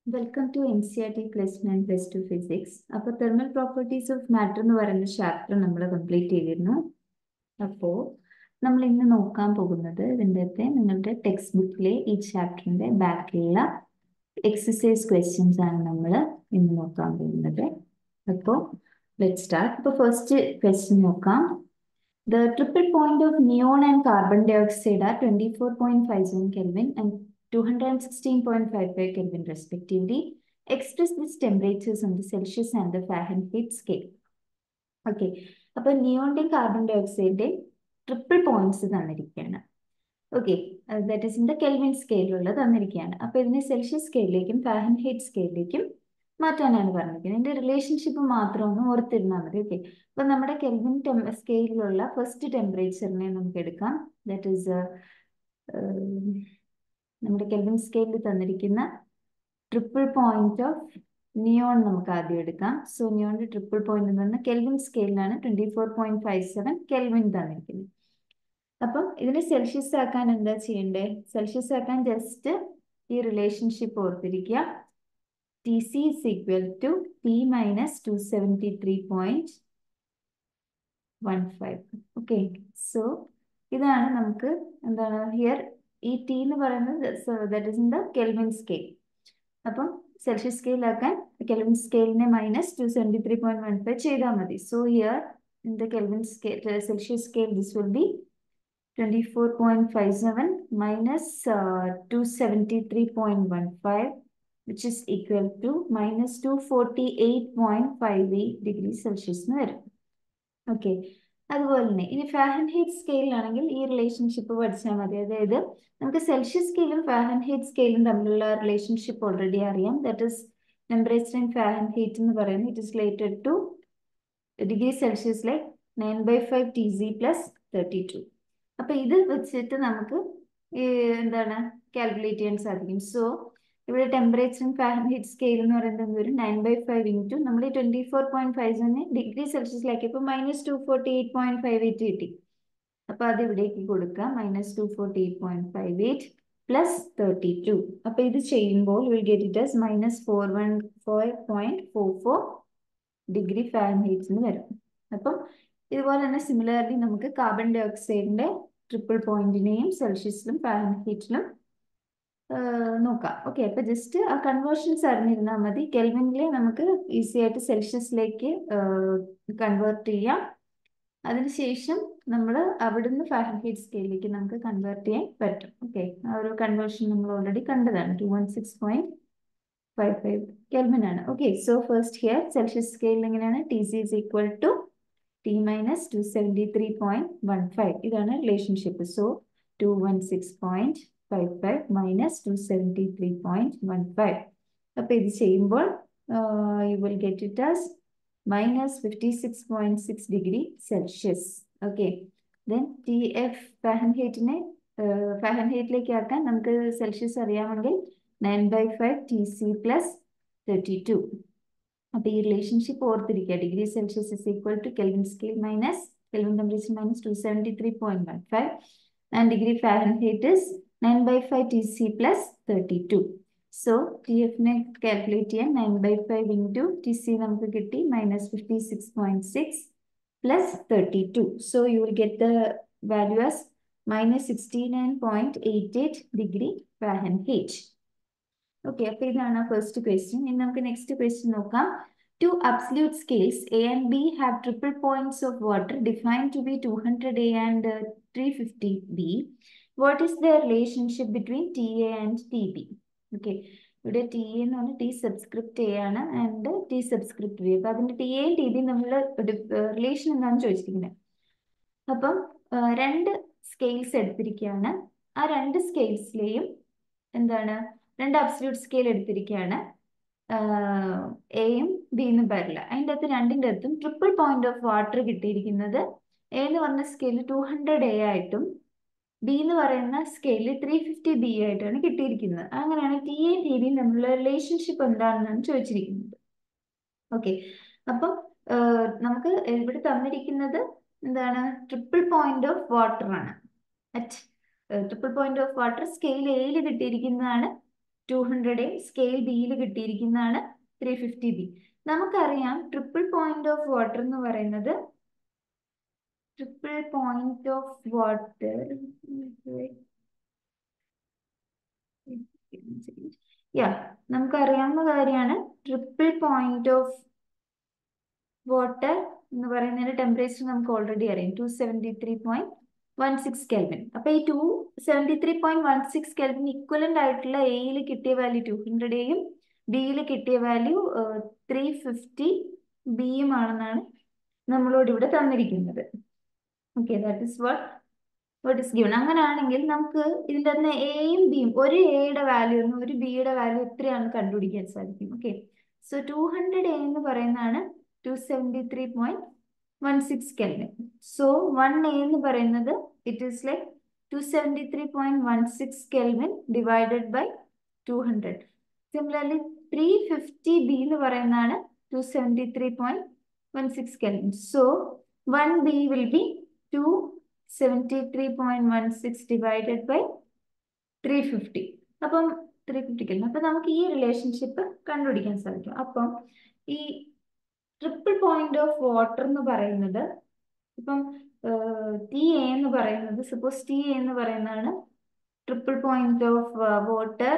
Welcome to N C R T plus one plus two physics അപ്പോൾ thermal properties of matter എന്ന് പറയുന്ന chapter നമ്മൾ complete ചെയ്തിരുന്നു അപ്പോൾ നമ്മൾ ഇന്ന് നോക്കാൻ പോകുന്നത് ഇതിൻ്റെ നിങ്ങളുടെ ടെക്സ്റ്റ് ബുക്കിലെ ഈ ചാപ്റ്ററിൻ്റെ ബാക്കിലുള്ള എക്സസൈസ് ക്വസ്റ്റ്യൻസ് ആണ് നമ്മൾ ഇന്ന് നോക്കാൻ പോകുന്നത് അപ്പോൾ ലെറ്റ് സ്റ്റാർട്ട് ഇപ്പോൾ ഫസ്റ്റ് ക്വസ്റ്റ്യൻ നോക്കാം The triple point of neon and carbon dioxide are 24.57 Kelvin and 216.55 Kelvin respectively. Express these temperatures on the Celsius and the Fahrenheit scale. Okay അപ്പൊ നിയോണിന്റെയും കാർബൺ ഡൈ ഓക്സൈഡിന്റെയും ട്രിപ്പിൾ പോയിന്റ്സ് തന്നിരിക്കുകയാണ് okay that is in the Kelvin സ്കെയിലുള്ള തന്നിരിക്കുകയാണ് അപ്പൊ ഇതിനെ Celsius സ്കെയിലിലേക്കും ഫാഹൻഹൈറ്റ് സ്കെയിലിലേക്കും മാറ്റാനാണ് പറഞ്ഞിരിക്കുന്നത് ഇതിന്റെ റിലേഷൻഷിപ്പ് മാത്രം ഒന്ന് ഓർത്തിരുന്നാൽ മതി ഓക്കെ അപ്പൊ നമ്മുടെ കെൽവിൻ സ്കെയിലിലുള്ള ഫസ്റ്റ് ടെമ്പറേച്ചറിനെ നമുക്ക് എടുക്കാം ദാറ്റ് ഈസ് നമ്മുടെ കെൽവിൻ സ്കെയിലിൽ തന്നിരിക്കുന്ന ട്രിപ്പിൾ പോയിന്റ് ഓഫ് നിയോൺ നമുക്ക് ആദ്യം എടുക്കാം സോ നിയോണിന്റെ ട്രിപ്പിൾ പോയിന്റ് എന്ന് പറഞ്ഞാൽ കെൽവിൻ സ്കെയിലാണ് twenty four point five seven Kelvin തന്നിരിക്കുന്നത് അപ്പം ഇതിനെ സെൽഷ്യസ് ആക്കാൻ എന്താ ചെയ്യണ്ടേ സെൽഷ്യസ് ആക്കാൻ ജസ്റ്റ് ഈ റിലേഷൻഷിപ്പ് ഓർത്തിരിക്കുക T C is equal to T minus two seventy three point one five okay so ഇതാണ് നമുക്ക് എന്താണ് ഹിയർ ഈ ടി എന്ന് പറയുന്നത് that is in the kelvin scale അപ്പം സെൽഷ്യസ് സ്കെയിലാക്കാൻ കെൽവിൻ സ്കെയിലിനെ minus two seventy three point one five ചെയ്താൽ മതി so here in the kelvin scale Celsius scale this will be twenty four point five seven minus two seventy three point one five which is equal to minus 248.58 degree Celsius എന്ന് വരും okay അതുപോലെ തന്നെ ഇനി ഫാഹൻഹീറ്റ് സ്കെയിലാണെങ്കിൽ ഈ relationship പഠിച്ചാൽ മതി അതായത് നമുക്ക് സെൽഷ്യസ് സ്കെയിലും ഫാഹൻഹീറ്റ് സ്കെയിലും തമ്മിലുള്ള റിലേഷൻഷിപ്പ് ഓൾറെഡി അറിയാം that is temperature in Fahrenheit എന്ന് പറയുന്നത് it is related to degree Celsius like nine by five T C plus thirty two അപ്പൊ ഇത് വെച്ചിട്ട് നമുക്ക് എന്താണ് കാൽക്കുലേറ്റ് ചെയ്യാൻ സാധിക്കും സോ ഇവിടെ ടെമ്പറേച്ചർ ഫാരൻഹീറ്റ് സ്കെയിൽ എന്ന് പറയുന്നത് ഒരു നയൻ ബൈ ഫൈവ് ഇൻറ്റു നമ്മൾ ഈ ട്വന്റി ഫോർ പോയിന്റ് ഫൈവ് സെവന് ഡിഗ്രി സെൽഷ്യസിലാക്കിയപ്പോൾ minus two forty eight point five eight കിട്ടി അപ്പൊ അത് ഇവിടേക്ക് കൊടുക്കാം minus two forty eight point five eight plus thirty two അപ്പൊ ഇത് ചെയ്യുമ്പോൾ will get it as minus four one four point four four degree Fahrenheits വരും അപ്പം ഇതുപോലെ തന്നെ സിമിലർലി നമുക്ക് കാർബൺ ഡൈ ഓക്സൈഡിന്റെ ട്രിപ്പിൾ പോയിന്റിനെയും സെൽഷ്യസിലും ഫാരൻഹീറ്റിലും നോക്കാം ഓക്കെ അപ്പൊ ജസ്റ്റ് ആ കൺവേർഷൻസ് അറിഞ്ഞിരുന്നാൽ മതി കെൽവിനിലെ നമുക്ക് ഈസി ആയിട്ട് സെൽഷ്യസിലേക്ക് കൺവേർട്ട് ചെയ്യാം അതിനുശേഷം നമ്മൾ അവിടുന്ന് ഫാരൻഹീറ്റ് സ്കെയിലേക്ക് നമുക്ക് കൺവേർട്ട് ചെയ്യാൻ പറ്റും ഓക്കെ ആ ഒരു കൺവേർഷൻ നമ്മൾ ഓൾറെഡി കണ്ടതാണ് two one six point five five Kelvin ആണ് okay so first here Celsius scale എങ്ങനെയാണ് T C is equal to T minus two seventy three point one five ഇതാണ് relationship so two one six point five five minus two seventy three point one five അപ്പൊ ഇത് ചെയ്യുമ്പോൾ you will get it as minus fifty six point six degree Celsius okay then T F ഫാഹൻഹേറ്റിനെ ഫാഹൻഹേറ്റിലേക്ക് ആക്കാൻ നമുക്ക് Celsius അറിയാമെങ്കിൽ nine by five T C plus thirty two അപ്പൊ ഈ റിലേഷൻഷിപ്പ് ഓർത്തിരിക്കുക degree Celsius is equal to Kelvin scale minus Kelvin temperature minus two seventy three point one five and degree Fahrenheit is 9 by 5 TC plus 32. So, TF നെ calculate ചെയ്യാൻ 9 by 5 into TC നമുക്ക് കിട്ടി minus 56.6 plus 32. So, you will get the value as minus 69.88 degree Fahrenheit. Okay, അപ്പോൾ ഇതാണ് first question ഇനി നമുക്ക് next question നോക്കാം Two absolute scales A and B have triple points of water defined to be 200 A and uh, 350 B. What is the relationship between TA and TB? Okay. ഇവിടെ T A എന്ന് പറഞ്ഞാൽ T subscript A ആണ് and T subscript B അപ്പൊ അതിന്റെ T എയും T ബിയും തമ്മിലുള്ള relation എന്താണെന്ന് ചോദിച്ചിരിക്കുന്നത് അപ്പം രണ്ട് സ്കെയിൽസ് എടുത്തിരിക്കുകയാണ് ആ രണ്ട് സ്കെയിൽസിലെയും എന്താണ് രണ്ട് അബ്സല്യൂട്ട് സ്കെയിൽ എടുത്തിരിക്കുകയാണ് എയും ബി എന്നും പേരില്ല അതിൻ്റെ അകത്ത് രണ്ടിൻ്റെ അകത്തും ട്രിപ്പിൾ പോയിന്റ് ഓഫ് വാട്ടർ കിട്ടിയിരിക്കുന്നത് എ എന്ന് പറഞ്ഞ സ്കെയിൽ ടു ഹൺഡ്രഡ് എ ആയിട്ടും ബി എന്ന് പറയുന്ന സ്കെയിലിൽ ത്രീ ഫിഫ്റ്റി ബി ആയിട്ടാണ് കിട്ടിയിരിക്കുന്നത് അങ്ങനെയാണ് ടി എയും ടി ബിയും തമ്മിലുള്ള റിലേഷൻഷിപ്പ് എന്താണെന്നാണ് ചോദിച്ചിരിക്കുന്നത് ഓക്കെ അപ്പം നമുക്ക് ഇവിടെ തന്നിരിക്കുന്നത് എന്താണ് ട്രിപ്പിൾ പോയിന്റ് ഓഫ് വാട്ടർ ആണ് at triple point of water scale എയിൽ കിട്ടിയിരിക്കുന്നതാണ് ടു ഹൺഡ്രഡ് എ സ്കെയിൽ ബിയിൽ കിട്ടിയിരിക്കുന്നതാണ് ത്രീ ഫിഫ്റ്റി ബി നമുക്കറിയാം ട്രിപ്പിൾ പോയിന്റ് ഓഫ് വാട്ടർ എന്ന് പറയുന്നത് triple point of water yeah നമുക്കറിയാവുന്ന കാര്യമാണ് ട്രിപ്പിൾ പോയിന്റ് ഓഫ് വാട്ടർ എന്ന് പറയുന്നതിന്റെ ടെമ്പറേച്ചർ നമുക്ക് ഓൾറെഡി അറിയാം two seventy three point one six Kelvin അപ്പൊ ഈ two seventy three point one six Kelvin equivalent ആയിട്ടുള്ള എയിൽ കിട്ടിയ വാല്യൂ ടു ഹൺഡ്രഡ് എയും ബിയിൽ കിട്ടിയ വാല്യൂ ത്രീ ഫിഫ്റ്റി ബിയും ആണെന്നാണ് നമ്മളോട് ഇവിടെ തന്നിരിക്കുന്നത് okay that is what what is given അങ്ങനെയാണെങ്കിൽ നമുക്ക് ഇതിൻ്റെ തന്നെ എയും ബിയും ഒരു എയുടെ വാല്യൂ ഒന്ന് ഒരു ബിയുടെ വാല്യൂ എത്രയാണെന്ന് കണ്ടുപിടിക്കാൻ സാധിക്കും okay so two hundred A എന്ന് പറയുന്നതാണ് two seventy three point one six kelvin so one A എന്ന് പറയുന്നത് it is like two seventy three point one six Kelvin divided by two hundred similarly three fifty B എന്ന് പറയുന്നതാണ് two seventy three point one six kelvin so one B will be two seventy three point one six divided by three fifty അപ്പം three fifty Kelvin അപ്പം നമുക്ക് ഈ relationship കണ്ടുപിടിക്കാൻ സാധിക്കും അപ്പം ഈ ട്രിപ്പിൾ പോയിന്റ് ഓഫ് വാട്ടർ എന്ന് പറയുന്നത് ഇപ്പം ടി എ എന്ന് പറയുന്നത് സപ്പോസ് ടി എ എന്ന് പറയുന്നതാണ് triple point of water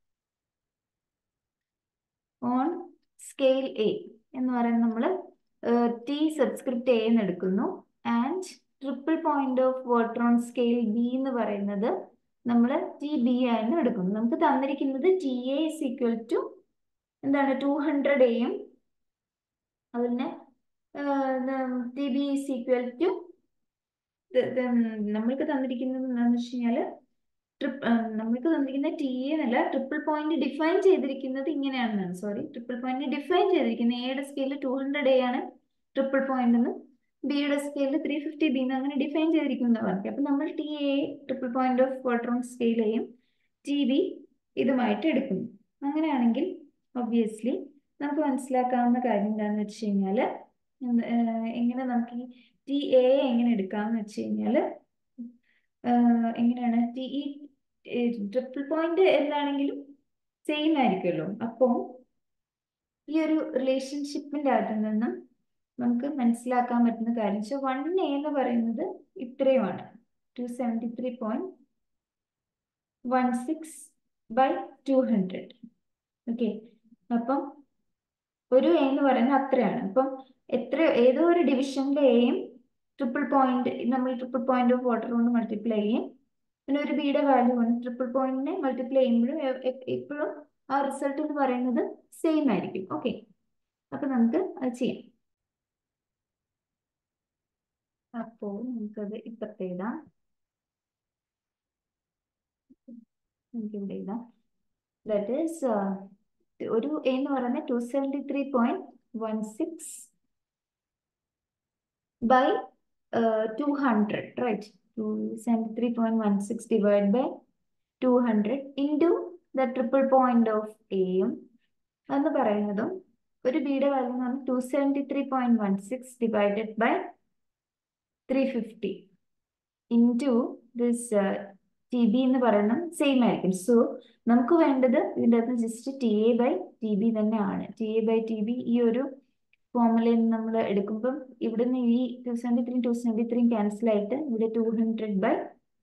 on scale A എന്ന് പറയുന്നത് നമ്മൾ ടി സബ്സ്ക്രിപ്റ്റ് എ എന്ന് എടുക്കുന്നു and triple point of water on scale B എന്ന് പറയുന്നത് നമ്മൾ ടി ബി ആയിരുന്നു എടുക്കുന്നു നമുക്ക് തന്നിരിക്കുന്നത് T A is equal to എന്താണ് ടു ഹൺഡ്രഡ് എയും അതുപോലെ T B is equal to നമ്മൾക്ക് തന്നിരിക്കുന്നത് എന്താണെന്ന് വെച്ച് കഴിഞ്ഞാൽ ട്രിപ്പ് നമ്മൾക്ക് തന്നിരിക്കുന്ന ടി എന്നല്ല ട്രിപ്പിൾ പോയിന്റ് ഡിഫൈൻ ചെയ്തിരിക്കുന്നത് ഇങ്ങനെയാണെന്നാണ് സോറി ട്രിപ്പിൾ പോയിന്റ് ഡിഫൈൻ ചെയ്തിരിക്കുന്നത് എയുടെ സ്കെയിലിൽ ടു ഹൺഡ്രഡ് എ ആണ് ട്രിപ്പിൾ പോയിന്റ് എന്ന് ബിയുടെ സ്കെയിലിൽ ത്രീ ഫിഫ്റ്റി ബി എന്ന് അങ്ങനെ ഡിഫൈൻ ചെയ്തിരിക്കുന്ന പറഞ്ഞു അപ്പം നമ്മൾ T A triple point of water on സ്കെയിലെയും ടി ബി ഇതുമായിട്ട് എടുക്കുന്നു അങ്ങനെയാണെങ്കിൽ ഒബ്വിയസ്ലി നമുക്ക് മനസ്സിലാക്കാവുന്ന കാര്യം എന്താണെന്ന് വെച്ച് കഴിഞ്ഞാൽ എങ്ങനെ നമുക്ക് ഈ ടി എ എങ്ങനെ എടുക്കാമെന്ന് വെച്ച് കഴിഞ്ഞാൽ എങ്ങനെയാണ് ടി ഈ ട്രിപ്പിൾ പോയിന്റ് എന്താണെങ്കിലും സെയിം ആയിരിക്കുമല്ലോ അപ്പോൾ ഈ ഒരു റിലേഷൻഷിപ്പിന്റെ അകത്ത് നിന്നും നമുക്ക് മനസ്സിലാക്കാൻ പറ്റുന്ന കാര്യം വെച്ചാൽ വൺ എ എന്ന് പറയുന്നത് ഇത്രയുമാണ് two seventy three point one six by two hundred okay അപ്പം ഒരു എ എന്ന് പറയുന്നത് അത്രയാണ് അപ്പം എത്ര ഏതോ ഒരു ഡിവിഷനിലെ എയും ട്രിപ്പിൾ പോയിന്റ് നമ്മൾ ട്രിപ്പിൾ പോയിന്റ് ഓഫ് വാട്ടർ കൊണ്ട് മൾട്ടിപ്ലൈ ചെയ്യും പിന്നെ ഒരു ബിയുടെ വാല്യൂ ആണ് ട്രിപ്പിൾ പോയിന്റിനെ മൾട്ടിപ്ലൈ ചെയ്യുമ്പോഴും എപ്പോഴും ആ റിസൾട്ട് എന്ന് പറയുന്നത് സെയിം ആയിരിക്കും ഓക്കെ അപ്പൊ നമുക്ക് അത് ചെയ്യാം അപ്പോൾ നമുക്കത് ഇപ്പത്തെ എഴുതാം നമുക്ക് ഇവിടെ എഴുതാം ദാറ്റ് ഈസ് ഒരു എന്ന് പറയുന്നത് two seventy three point one six by two hundred right two seventy three point one six divide by two hundred into the triple point of എയും എന്ന് പറയുന്നതും ഒരു ബിയുടെ വാല്യൂ എന്ന് പറഞ്ഞാൽ two seventy three point one six divided by three fifty into this T B എന്ന് പറയുന്നത് same ആയിരിക്കും സോ നമുക്ക് വേണ്ടത് ഇതിൻ്റെ അകത്ത് just T A by T B തന്നെയാണ് T A by T B ഈ ഒരു ഫോമുലയിൽ നമ്മൾ എടുക്കുമ്പം ഇവിടുന്ന് ഈ two seventy three two seventy three cancel ആയിട്ട് ഇവിടെ ടു ഹൺഡ്രഡ് ബൈ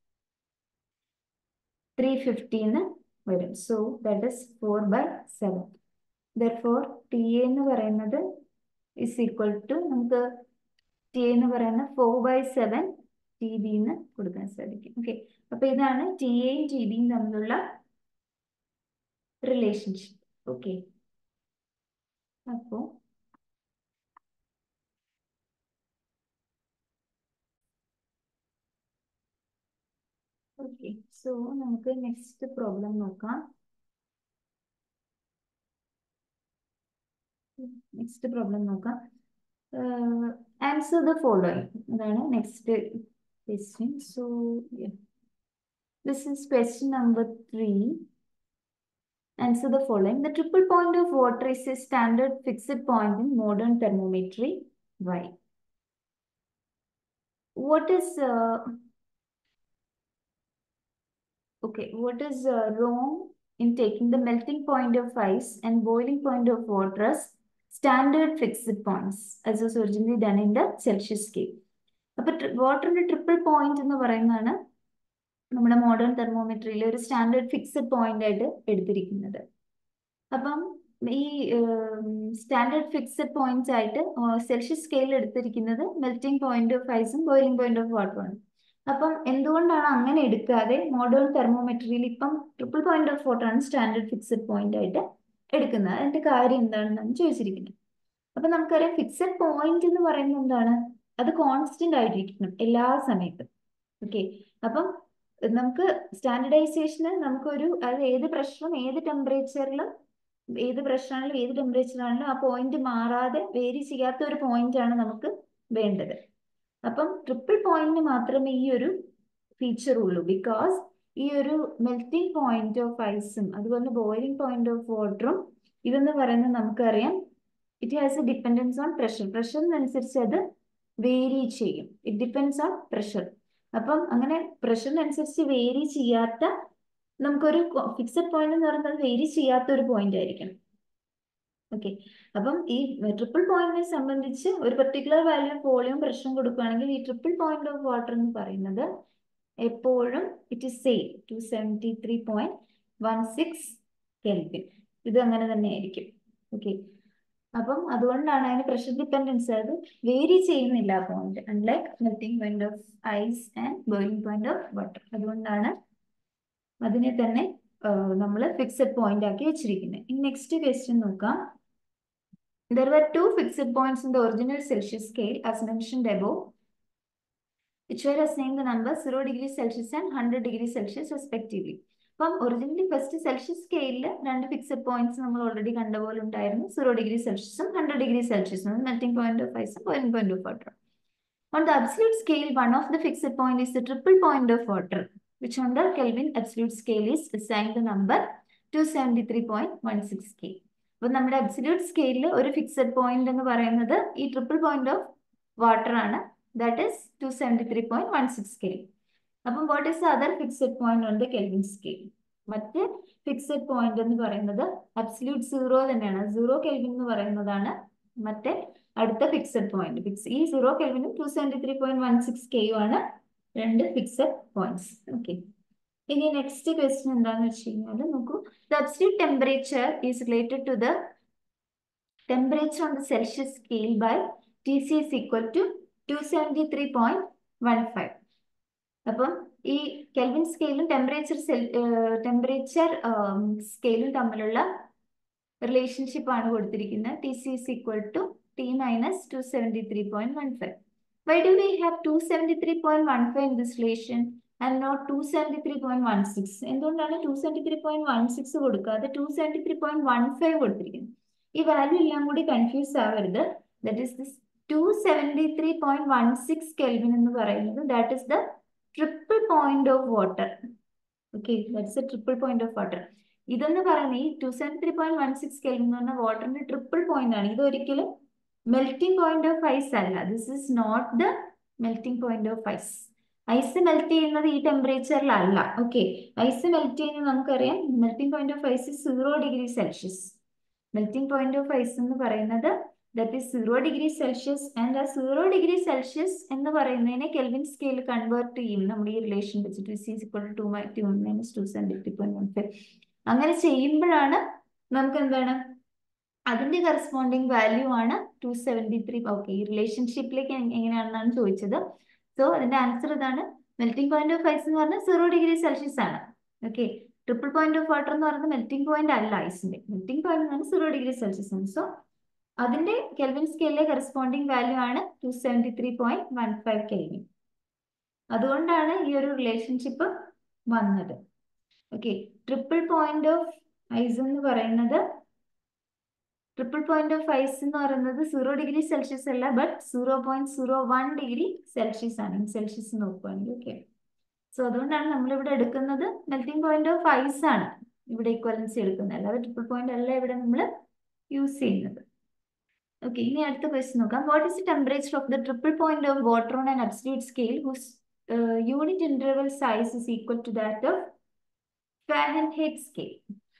ത്രീ ഫിഫ്റ്റീന്ന് വരും so that is four by seven therefore T A എന്ന് പറയുന്നത് ഇസ് ഈക്വൽ ടു നമുക്ക് ടി എന്ന് പറയുന്ന four by seven T B എന്ന് കൊടുക്കാൻ സാധിക്കും ഓക്കെ അപ്പൊ ഇതാണ് ടി എയും ടി ബിയും തമ്മിലുള്ള റിലേഷൻഷിപ്പ് ഓക്കെ അപ്പോ ഓക്കെ സോ നമുക്ക് നെക്സ്റ്റ് പ്രോബ്ലം നോക്കാം നെക്സ്റ്റ് പ്രോബ്ലം നോക്കാം ആൻസർ ദ ഫോളോയിങ് അതാണ് next question so this is question number three Answer the following. The triple point of water is a standard fixed point in modern thermometry. Why? What is uh, okay? What is uh, wrong in taking the melting point of ice and boiling point of water as standard fixed points as was originally done in the Celsius scale. അപ്പൊ വാട്ടറിന്റെ triple point എന്ന് പറയുന്നതാണ് നമ്മുടെ modern തെർമോമെട്രിയിലെ ഒരു standard fixed point ആയിട്ട് എടുത്തിരിക്കുന്നത് അപ്പം ഈ standard fixed points ആയിട്ട് സെൽഷ്യസ് സ്കെയിൽ എടുത്തിരിക്കുന്നത് മെൽറ്റിംഗ് പോയിന്റ് ഓഫ് ഐസും ബോയിലിംഗ് പോയിന്റ് ഓഫ് വാട്ടറുമാണ് അപ്പം എന്തുകൊണ്ടാണ് അങ്ങനെ എടുക്കാതെ മോഡേൺ തെർമോമെട്രിയിൽ ഇപ്പം ട്രിപ്പിൾ പോയിന്റ് ഓഫ് വാട്ടർ ആണ് സ്റ്റാൻഡേർഡ് ഫിക്സഡ് പോയിന്റ് ആയിട്ട് എടുക്കുന്നത് അതിന്റെ കാര്യം എന്താണെന്നാണ് ചോദിച്ചിരിക്കുന്നത് അപ്പൊ നമുക്കറിയാം ഫിക്സഡ് പോയിന്റ് എന്ന് പറയുന്നത് എന്താണ് അത് കോൺസ്റ്റന്റ് ആയിട്ടിരിക്കണം എല്ലാ സമയത്തും ഓക്കെ അപ്പം നമുക്ക് സ്റ്റാൻഡർഡൈസേഷന് നമുക്കൊരു അത് ഏത് പ്രഷറും ഏത് ടെമ്പറേച്ചറിലും ഏത് പ്രഷറാണെങ്കിലും ഏത് ടെമ്പറേച്ചറാണെങ്കിലും ആ പോയിന്റ് മാറാതെ വേരി ചെയ്യാത്ത ഒരു പോയിന്റ് ആണ് നമുക്ക് വേണ്ടത് അപ്പം ട്രിപ്പിൾ പോയിന്റിന് മാത്രമേ ഈ ഒരു ഫീച്ചർ ഉള്ളൂ ബിക്കോസ് ഈ ഒരു മെൽറ്റിംഗ് പോയിന്റ് ഓഫ് ഐസും അതുപോലെ ബോയിലിംഗ് പോയിന്റ് ഓഫ് വാട്ടറും ഇതെന്ന് പറയുന്നത് നമുക്കറിയാം it has a dependence on pressure പ്രഷറിനനുസരിച്ച് അത് വേരി ചെയ്യും ഇറ്റ് ഡിപ്പെൻഡ്സ് ഓൺ പ്രഷർ അപ്പം അങ്ങനെ പ്രഷറിനനുസരിച്ച് വേരി ചെയ്യാത്ത നമുക്കൊരു ഫിക്സഡ് പോയിന്റ് എന്ന് പറയുന്നത് വേരി ചെയ്യാത്ത ഒരു പോയിന്റ് ആയിരിക്കണം ഓക്കെ അപ്പം ഈ ട്രിപ്പിൾ പോയിന്റിനെ സംബന്ധിച്ച് ഒരു പെർട്ടിക്കുലർ വാല്യൂ ഓഫ് വോളിയം പ്രഷറും കൊടുക്കുകയാണെങ്കിൽ ഈ ട്രിപ്പിൾ പോയിന്റ് ഓഫ് വാട്ടർ എന്ന് പറയുന്നത് എപ്പോഴും it is same two seventy three point one six kelvin ഇത് അങ്ങനെ തന്നെ ആയിരിക്കും ഓക്കെ അപ്പം അതുകൊണ്ടാണ് അതിന് പ്രഷർ ഡിപ്പെൻഡൻസ് അത് വേരി ചെയ്യുന്നില്ല point unlike melting point of ice and boiling point of water അതുകൊണ്ടാണ് അതിനെ തന്നെ നമ്മൾ ഫിക്സഡ് പോയിന്റ് ആക്കി വെച്ചിരിക്കുന്നത് ഇനി നെക്സ്റ്റ് ക്വസ്റ്റ്യൻ നോക്കാം There were two fixed points in the original Celsius scale as mentioned above, which were assigned the number 0 degree Celsius and 100 degree Celsius respectively. അപ്പം originally first Celsius സ്കെയിലിൽ രണ്ട് fixed points നമ്മൾ already കണ്ട പോലെ ഉണ്ടായിരുന്നു zero degree സെൽഷ്യസും hundred degree സെൽഷ്യസും melting point of ഐസും boiling point of water On the absolute scale, one of the fixed point is the triple point of water, which on the Kelvin absolute scale is assigned the number 273.16 K. അപ്പൊ നമ്മുടെ absolute സ്കെയിലിൽ ഒരു fixed point എന്ന് പറയുന്നത് ഈ triple point of water ആണ് that is two seventy three point one six K അപ്പം what is other fixed point on the kelvin scale മറ്റ് ഫിക്സഡ് പോയിന്റ് എന്ന് പറയുന്നത് അബ്സല്യൂട്ട് സീറോ തന്നെയാണ് സീറോ കെൽവിൻ എന്ന് പറയുന്നതാണ് മറ്റേ അടുത്ത ഫിക്സഡ് പോയിന്റ് ഫിക്സ് ഈ സീറോ കെൽവിനും two seventy three point one six കെയും ആണ് രണ്ട് ഫിക്സഡ് പോയിന്റ്സ് ഓക്കെ ഇനി നെക്സ്റ്റ് ക്വസ്റ്റ്യൻ എന്താണെന്ന് വെച്ച് കഴിഞ്ഞാൽ നോക്കൂ the absolute temperature is related to the temperature on the Celsius scale by T C is equal to two seventy three point one five അപ്പം ഈ കെൽവിൻ സ്കെയിലും ടെമ്പറേച്ചർ സെൽ temperature സ്കെയിലും തമ്മിലുള്ള റിലേഷൻഷിപ്പ് ആണ് കൊടുത്തിരിക്കുന്നത് T C is equal to T minus two seventy three point one five why do we have two seventy three point one five in this relation and not two seventy three point one six എന്തുകൊണ്ടാണ് two seventy three point one six കൊടുക്കാതെ two seventy three point one five കൊടുത്തിരിക്കുന്നത് ഈ value എല്ലാം കൂടി confuse ആവരുത് that is this two seventy three point one six kelvin എന്ന് പറയുന്നത് that is the triple point of water okay that's a triple point of water ഇതെന്ന് പറയുന്നത് ഈ two seventy three point one six kelvin എന്ന് പറഞ്ഞാൽ വാട്ടറിന്റെ triple point ആണ് ഇത് ഒരിക്കലും മെൽറ്റിംഗ് പോയിന്റ് ഓഫ് ഐസ് അല്ല this is not the melting point of ice ice melt ചെയ്യുന്നത് ഈ ടെമ്പറേച്ചറിലല്ല ഓക്കെ ഐസ് മെൽറ്റ് ചെയ്യുന്നത് നമുക്കറിയാം melting point of ice zero degree Celsius melting point of ice എന്ന് പറയുന്നത് that is zero degree Celsius and ആ zero degree Celsius എന്ന് പറയുന്നതിനെ കെൽവിൻ സ്കെയിൽ കൺവേർട്ട് ചെയ്യും നമ്മുടെ ഈ റിലേഷൻ വെച്ചിട്ട് C equal to my to minus two seventy three point one five അങ്ങനെ ചെയ്യുമ്പോഴാണ് നമുക്ക് എന്താണ് അതിന്റെ കറസ്പോണ്ടിങ് വാല്യൂ ആണ് ടു സെവൻറ്റി ത്രീ ഓക്കെ ഈ റിലേഷൻഷിപ്പിലേക്ക് എങ്ങനെയാണെന്നാണ് ചോദിച്ചത് സോ അതിന്റെ ആൻസർ ഇതാണ് മെൽറ്റിംഗ് പോയിന്റ് ഓഫ് ഐസ് എന്ന് പറഞ്ഞാൽ സീറോ ഡിഗ്രി സെൽഷ്യസ് ആണ് okay triple point of water എന്ന് പറയുന്നത് മെൽറ്റിംഗ് പോയിന്റ് അല്ല ഐസിന്റെ മെൽറ്റിംഗ് പോയിന്റ് എന്ന് പറഞ്ഞാൽ സീറോ ഡിഗ്രി സെൽഷ്യസ് ആണ് സോ അതിന്റെ കെൽവിൻ സ്കെയിലിലെ കറസ്പോണ്ടിങ് വാല്യൂ ആണ് two seventy three point one five kelvin അതുകൊണ്ടാണ് ഈ ഒരു റിലേഷൻഷിപ്പ് വന്നത് okay triple point of ice എന്ന് പറയുന്നത് ട്രിപ്പിൾ പോയിന്റ് ഓഫ് ഐസ് എന്ന് പറയുന്നത് സീറോ ഡിഗ്രി സെൽഷ്യസ് അല്ല but zero point zero one degree Celsius ആണ് സെൽഷ്യസ് നോക്കുകയാണെങ്കിൽ ഓക്കെ സോ അതുകൊണ്ടാണ് നമ്മളിവിടെ എടുക്കുന്നത് മെൽറ്റിംഗ് പോയിന്റ് ഓഫ് ഐസ് ആണ് ഇവിടെ ഇക്വലൻസി എടുക്കുന്നത് അല്ലാതെ ട്രിപ്പിൾ പോയിന്റ് അല്ല ഇവിടെ നമ്മൾ യൂസ് ചെയ്യുന്നത് ഓക്കെ ഇനി അടുത്ത ക്വസ്റ്റ്യൻ നോക്കാം what is the temperature of the triple point of water on an absolute scale whose unit interval size is equal to that of Fahrenheit scale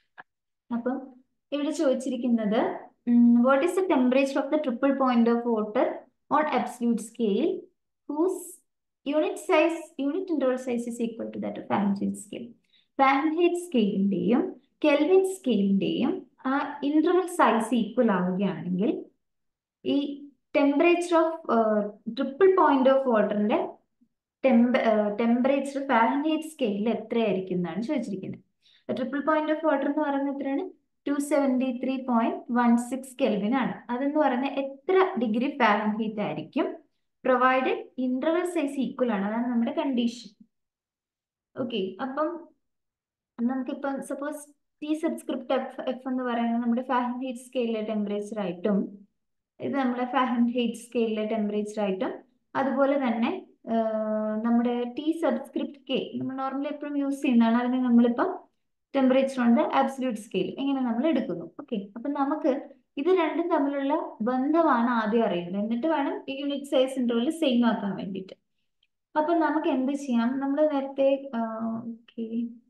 അപ്പം ഇവിടെ ചോദിച്ചിരിക്കുന്നത് what is the temperature of the triple point of water on absolute scale whose unit size unit interval size is equal to that of Fahrenheit scale Fahrenheit സ്കെയിലിന്റെയും kelvin സ്കെയിലിന്റെയും ആ interval size equal ആവുകയാണെങ്കിൽ ഈ temperature of triple point of വാട്ടറിന്റെ temp temperature Fahrenheit സ്കെയിലിൽ എത്രയായിരിക്കും എന്നാണ് ചോദിച്ചിരിക്കുന്നത് ട്രിപ്പിൾ പോയിന്റ് ഓഫ് വാട്ടർ എന്ന് പറയുന്നത് എത്രയാണ് two seventy three point one six kelvin ആണ് അതെന്ന് പറയുന്നത് എത്ര ഡിഗ്രി ഫാരൻഹീറ്റ് ആയിരിക്കും പ്രൊവൈഡഡ് ഇന്റർവൽ സൈസ് ഈക്വൽ ആണ് അതാണ് നമ്മുടെ കണ്ടീഷൻ ഓക്കെ അപ്പം നമുക്കിപ്പം suppose T subscript F F എന്ന് പറയുന്നത് നമ്മുടെ ഫാരൻഹീറ്റ് സ്കെയിലിലെ ടെമ്പറേച്ചർ ആയിട്ടും ഇത് നമ്മുടെ ഫാരൻഹീറ്റ് സ്കെയിലിലെ ടെമ്പറേച്ചർ ആയിട്ടും അതുപോലെ തന്നെ നമ്മുടെ ടി സബ്സ്ക്രിപ്റ്റ് കെ നമ്മൾ നോർമലി എപ്പോഴും യൂസ് ചെയ്യുന്നതാണ് അതിന് നമ്മളിപ്പം ടെമ്പറേച്ചർ ഉണ്ട് ആബ്സല്യൂട്ട് സ്കെയിൽ ഇങ്ങനെ നമ്മൾ എടുക്കുന്നു ഓക്കെ അപ്പൊ നമുക്ക് ഇത് രണ്ടും തമ്മിലുള്ള ബന്ധമാണ് ആദ്യം അറിയുന്നത് എന്നിട്ട് വേണം ഈ യൂണിറ്റ് സൈസ് ഇന്റർവൽ സെയിം ആക്കാൻ വേണ്ടിയിട്ട് അപ്പൊ നമുക്ക് എന്ത് ചെയ്യാം നമ്മൾ നേരത്തെ okay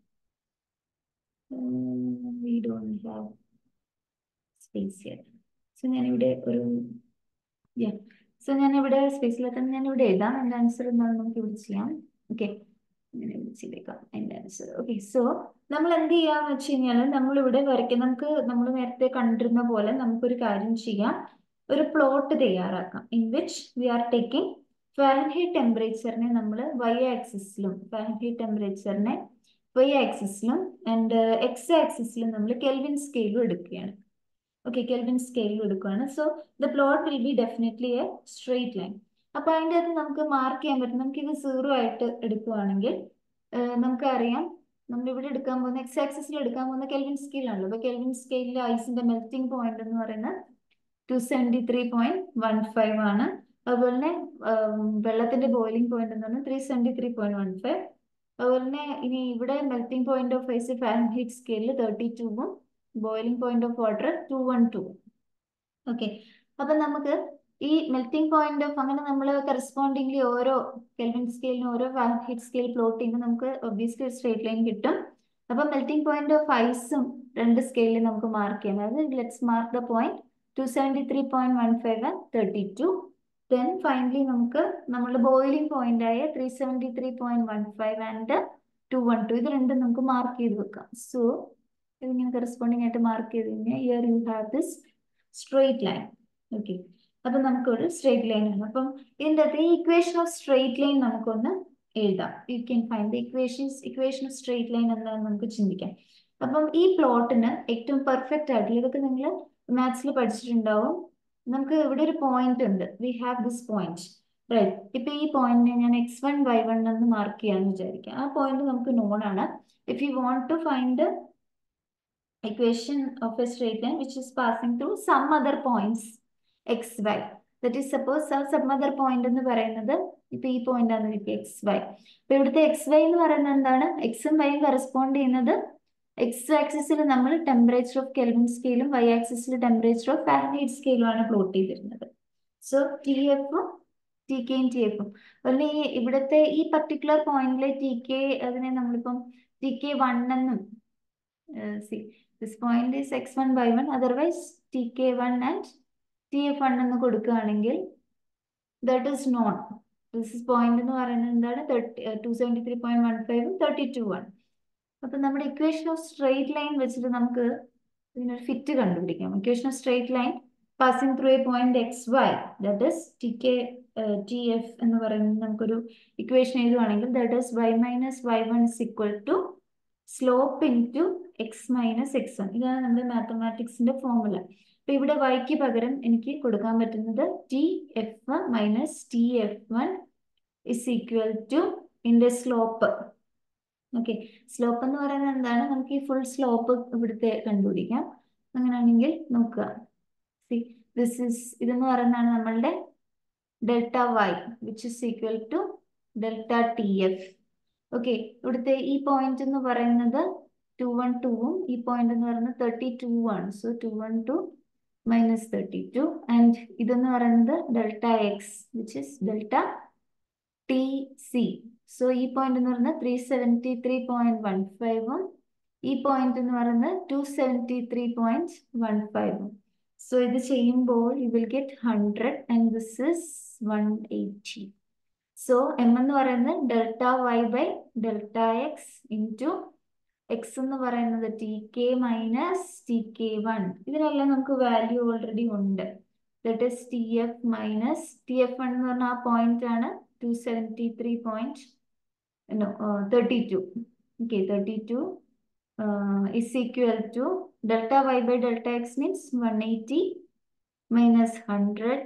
we don't have space here so ഞാനിവിടെ ഒരു സോ ഞാൻ ഇവിടെ സ്പേസിലൊക്കെ ഞാൻ ഇവിടെ എഴുതാം എൻ്റെ ആൻസർ എന്താണ് നമുക്ക് ഇവിടെ ചെയ്യാം ഓക്കെ അങ്ങനെ ഇവിടെ ചെയ്തേക്കാം എൻ്റെ ആൻസർ ഓക്കെ സോ നമ്മൾ എന്ത് ചെയ്യാന്ന് വെച്ച് കഴിഞ്ഞാൽ നമ്മൾ ഇവിടെ വരയ്ക്കാം നമുക്ക് നമ്മൾ നേരത്തെ കണ്ടിരുന്ന പോലെ നമുക്കൊരു കാര്യം ചെയ്യാം ഒരു പ്ലോട്ട് തയ്യാറാക്കാം in which we are taking Fahrenheit ടെമ്പറേച്ചറിനെ നമ്മൾ വൈ ആക്സിസിലും ഫാരൻഹീറ്റ് ടെമ്പറേച്ചറിനെ വൈ ആക്സിസിലും ആൻഡ് എക്സ് ആക്സിസിലും നമ്മൾ കെൽവിൻ സ്കെയിലും എടുക്കുകയാണ് ഓക്കെ കെൽവിൻ സ്കെയിലും എടുക്കുകയാണ് so the plot will be definitely a straight line അപ്പൊ അതിൻ്റെ അകത്ത് നമുക്ക് മാർക്ക് ചെയ്യാൻ പറ്റും നമുക്ക് ഇത് സീറോ ആയിട്ട് എടുക്കുകയാണെങ്കിൽ നമുക്കറിയാം നമ്മൾ ഇവിടെ എടുക്കാൻ പോകുന്ന എക്സ് ആക്സിസിൽ എടുക്കാൻ പോകുന്ന കെൽവിൻ സ്കെയിലാണല്ലോ അപ്പൊ കെൽവിൻ സ്കെയിലിൽ ഐസിന്റെ മെൽറ്റിംഗ് പോയിന്റ് എന്ന് പറയുന്നത് two seventy three point one five ആണ് അതുപോലെ തന്നെ വെള്ളത്തിന്റെ ബോയിലിംഗ് പോയിന്റ് എന്ന് പറഞ്ഞാൽ three seventy three point one five അതുപോലെ തന്നെ ഇനി ഇവിടെ melting point of ice Fahrenheit സ്കെയിലിൽ തേർട്ടി ടൂവും boiling point of water two one two okay അപ്പൊ നമുക്ക് ഈ മെൽറ്റിംഗ് പോയിന്റ് ഓഫ് അങ്ങനെ നമ്മൾ കറസ്പോണ്ടിംഗ്ലി ഓരോ കെൽവിൻ സ്കെയിലിന് ഓരോ ഫാരൻഹീറ്റ് സ്കെയിൽ പ്ലോട്ട് ചെയ്യുമ്പോൾ നമുക്ക് ഒബ്വിയസ്ലി ഒരു സ്ട്രേറ്റ് ലൈൻ കിട്ടും അപ്പൊ മെൽറ്റിംഗ് പോയിന്റ് ഓഫ് ഐസും രണ്ട് സ്കെയിലിൽ നമുക്ക് മാർക്ക് ചെയ്യാം അതായത് let's mark the point two seventy three point one five and thirty two then finally നമുക്ക് നമ്മുടെ ബോയിലിംഗ് പോയിന്റ് ആയ three seventy three point one five and two one two ഇത് രണ്ടും നമുക്ക് മാർക്ക് ചെയ്ത് വെക്കാം സോ ഇതിങ്ങനെ കറസ്പോണ്ടിങ് ആയിട്ട് മാർക്ക് ചെയ്ത് കഴിഞ്ഞാൽ here you have this straight line okay അപ്പൊ നമുക്കൊരു സ്ട്രെയിറ്റ് ലൈൻ ആണ് അപ്പം ഇതിൻ്റെ അകത്ത് ഈ ഇക്വേഷൻ ഓഫ് സ്ട്രെയിറ്റ് ലൈൻ നമുക്കൊന്ന് എഴുതാം you can find the equations equation of straight line എന്താണെന്ന് നമുക്ക് ചിന്തിക്കാം അപ്പം ഈ പ്ലോട്ടിന് ഏറ്റവും പെർഫെക്റ്റ് ആയിട്ടുള്ള ഇതൊക്കെ നിങ്ങൾ മാത്സിൽ പഠിച്ചിട്ടുണ്ടാവും നമുക്ക് ഇവിടെ ഒരു പോയിന്റ് ഉണ്ട് we have this point right ഇപ്പൊ ഈ പോയിന്റിനെ ഞാൻ എക്സ് വൺ വൈ വൺ എന്ന് മാർക്ക് ചെയ്യാന്ന് വിചാരിക്കാം ആ പോയിന്റ് നമുക്ക് നോൺ ആണ് if you want to find equation of a straight line which is passing through some other points x y that is suppose ആ some other point എന്ന് പറയുന്നത് ഇപ്പൊ ഈ പോയിന്റ് ആണ് എനിക്ക് എക്സ് വൈ അപ്പൊ ഇവിടുത്തെ എക്സ് വൈ എന്ന് പറയുന്നത് എന്താണ് എക്സും വൈയും കറസ്പോണ്ട് ചെയ്യുന്നത് എക്സ് ആക്സിസിൽ നമ്മൾ ടെമ്പറേച്ചർ ഓഫ് കെൽവിൻ സ്കെയിലും വൈ ആക്സിസിൽ ടെമ്പറേച്ചർ ഓഫ് ഫാരൻഹീറ്റ് സ്കെയിലും ആണ് പ്ലോട്ട് ചെയ്തിരുന്നത് സോ ടി എഫും ടി കെയും ടി എഫും അതുപോലെ ഈ ഇവിടുത്തെ ഈ പർട്ടിക്കുലർ പോയിന്റിലെ ടി കെ അതിനെ നമ്മളിപ്പം ടി കെ വൺ എന്നും see this point is X one by one otherwise T K one and T F one എന്ന് കൊടുക്കുകയാണെങ്കിൽ that is known this is point എന്ന് പറയുന്നത് എന്താണ് thirty two seventy three point one ഫൈവും thirty two ആണ് അപ്പൊ നമ്മുടെ ഇക്വേഷൻ ഓഫ് സ്ട്രെയിറ്റ് ലൈൻ വെച്ചിട്ട് നമുക്ക് ഇതിനൊരു ഫിറ്റ് കണ്ടുപിടിക്കാം equation of straight line passing through a point X Y that is T K T F എന്ന് പറയുന്നത് നമുക്കൊരു ഇക്വേഷൻ എഴുതുവാണെങ്കിൽ that is Y minus Y one is equal to slope into X minus X one ഇതാണ് നമ്മുടെ മാത്തമാറ്റിക്സിന്റെ formula അപ്പൊ ഇവിടെ വൈക്ക് പകരം എനിക്ക് കൊടുക്കാൻ പറ്റുന്നത് T F one minus T F one is equal to ഇതിന്റെ സ്ലോപ്പ് ഓക്കെ സ്ലോപ്പ് എന്ന് പറയുന്നത് എന്താണ് നമുക്ക് ഈ ഫുൾ സ്ലോപ്പ് ഇവിടുത്തെ കണ്ടുപിടിക്കാം അങ്ങനെയാണെങ്കിൽ നോക്കുക സി ദിസ് ഇസ് ഇതെന്ന് പറയുന്നതാണ് നമ്മളുടെ delta Y which is equal to delta T F okay ഇവിടുത്തെ ഈ പോയിന്റ് എന്ന് പറയുന്നത് ടു വൺ ടൂവും ഈ പോയിന്റ് എന്ന് പറയുന്നത് തേർട്ടി ടു ആണ് so two one two minus thirty two and ഇതെന്ന് പറയുന്നത് delta X which is delta T C so ഈ പോയിന്റ് എന്ന് പറയുന്നത് three seventy three point one ഫൈവും ഈ പോയിന്റ് എന്ന് പറയുന്നത് two seventy three point one five so ഇത് ചെയ്യുമ്പോൾ you will get hundred and this is one eighty so M എന്ന് പറയുന്നത് delta Y by delta X into X എന്ന് പറയുന്നത് T K minus T K one ഇതിനെല്ലാം നമുക്ക് value already ഉണ്ട് that is T F minus T F one എന്ന് പറഞ്ഞാൽ ആ പോയിന്റ് ആണ് two seventy three point thirty two okay thirty two is equal to delta Y by delta X means one eighty minus hundred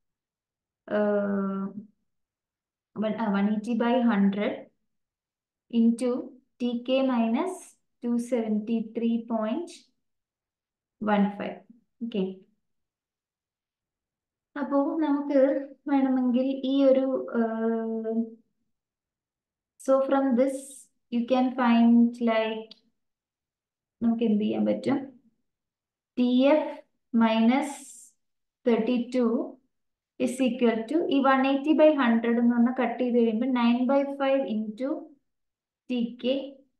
one eighty by hundred into T K minus two seventy three point one five okay അപ്പോൾ നമുക്ക് വേണമെങ്കിൽ ഈ ഒരു so from this U can find like നമുക്ക് എന്ത് ചെയ്യാൻ പറ്റും T F minus thirty two is equal to ഈ വൺ എയ്റ്റി ബൈ ഹൺഡ്രഡ് എന്ന് പറഞ്ഞാൽ കട്ട് ചെയ്ത് കഴിയുമ്പോൾ nine by five into T K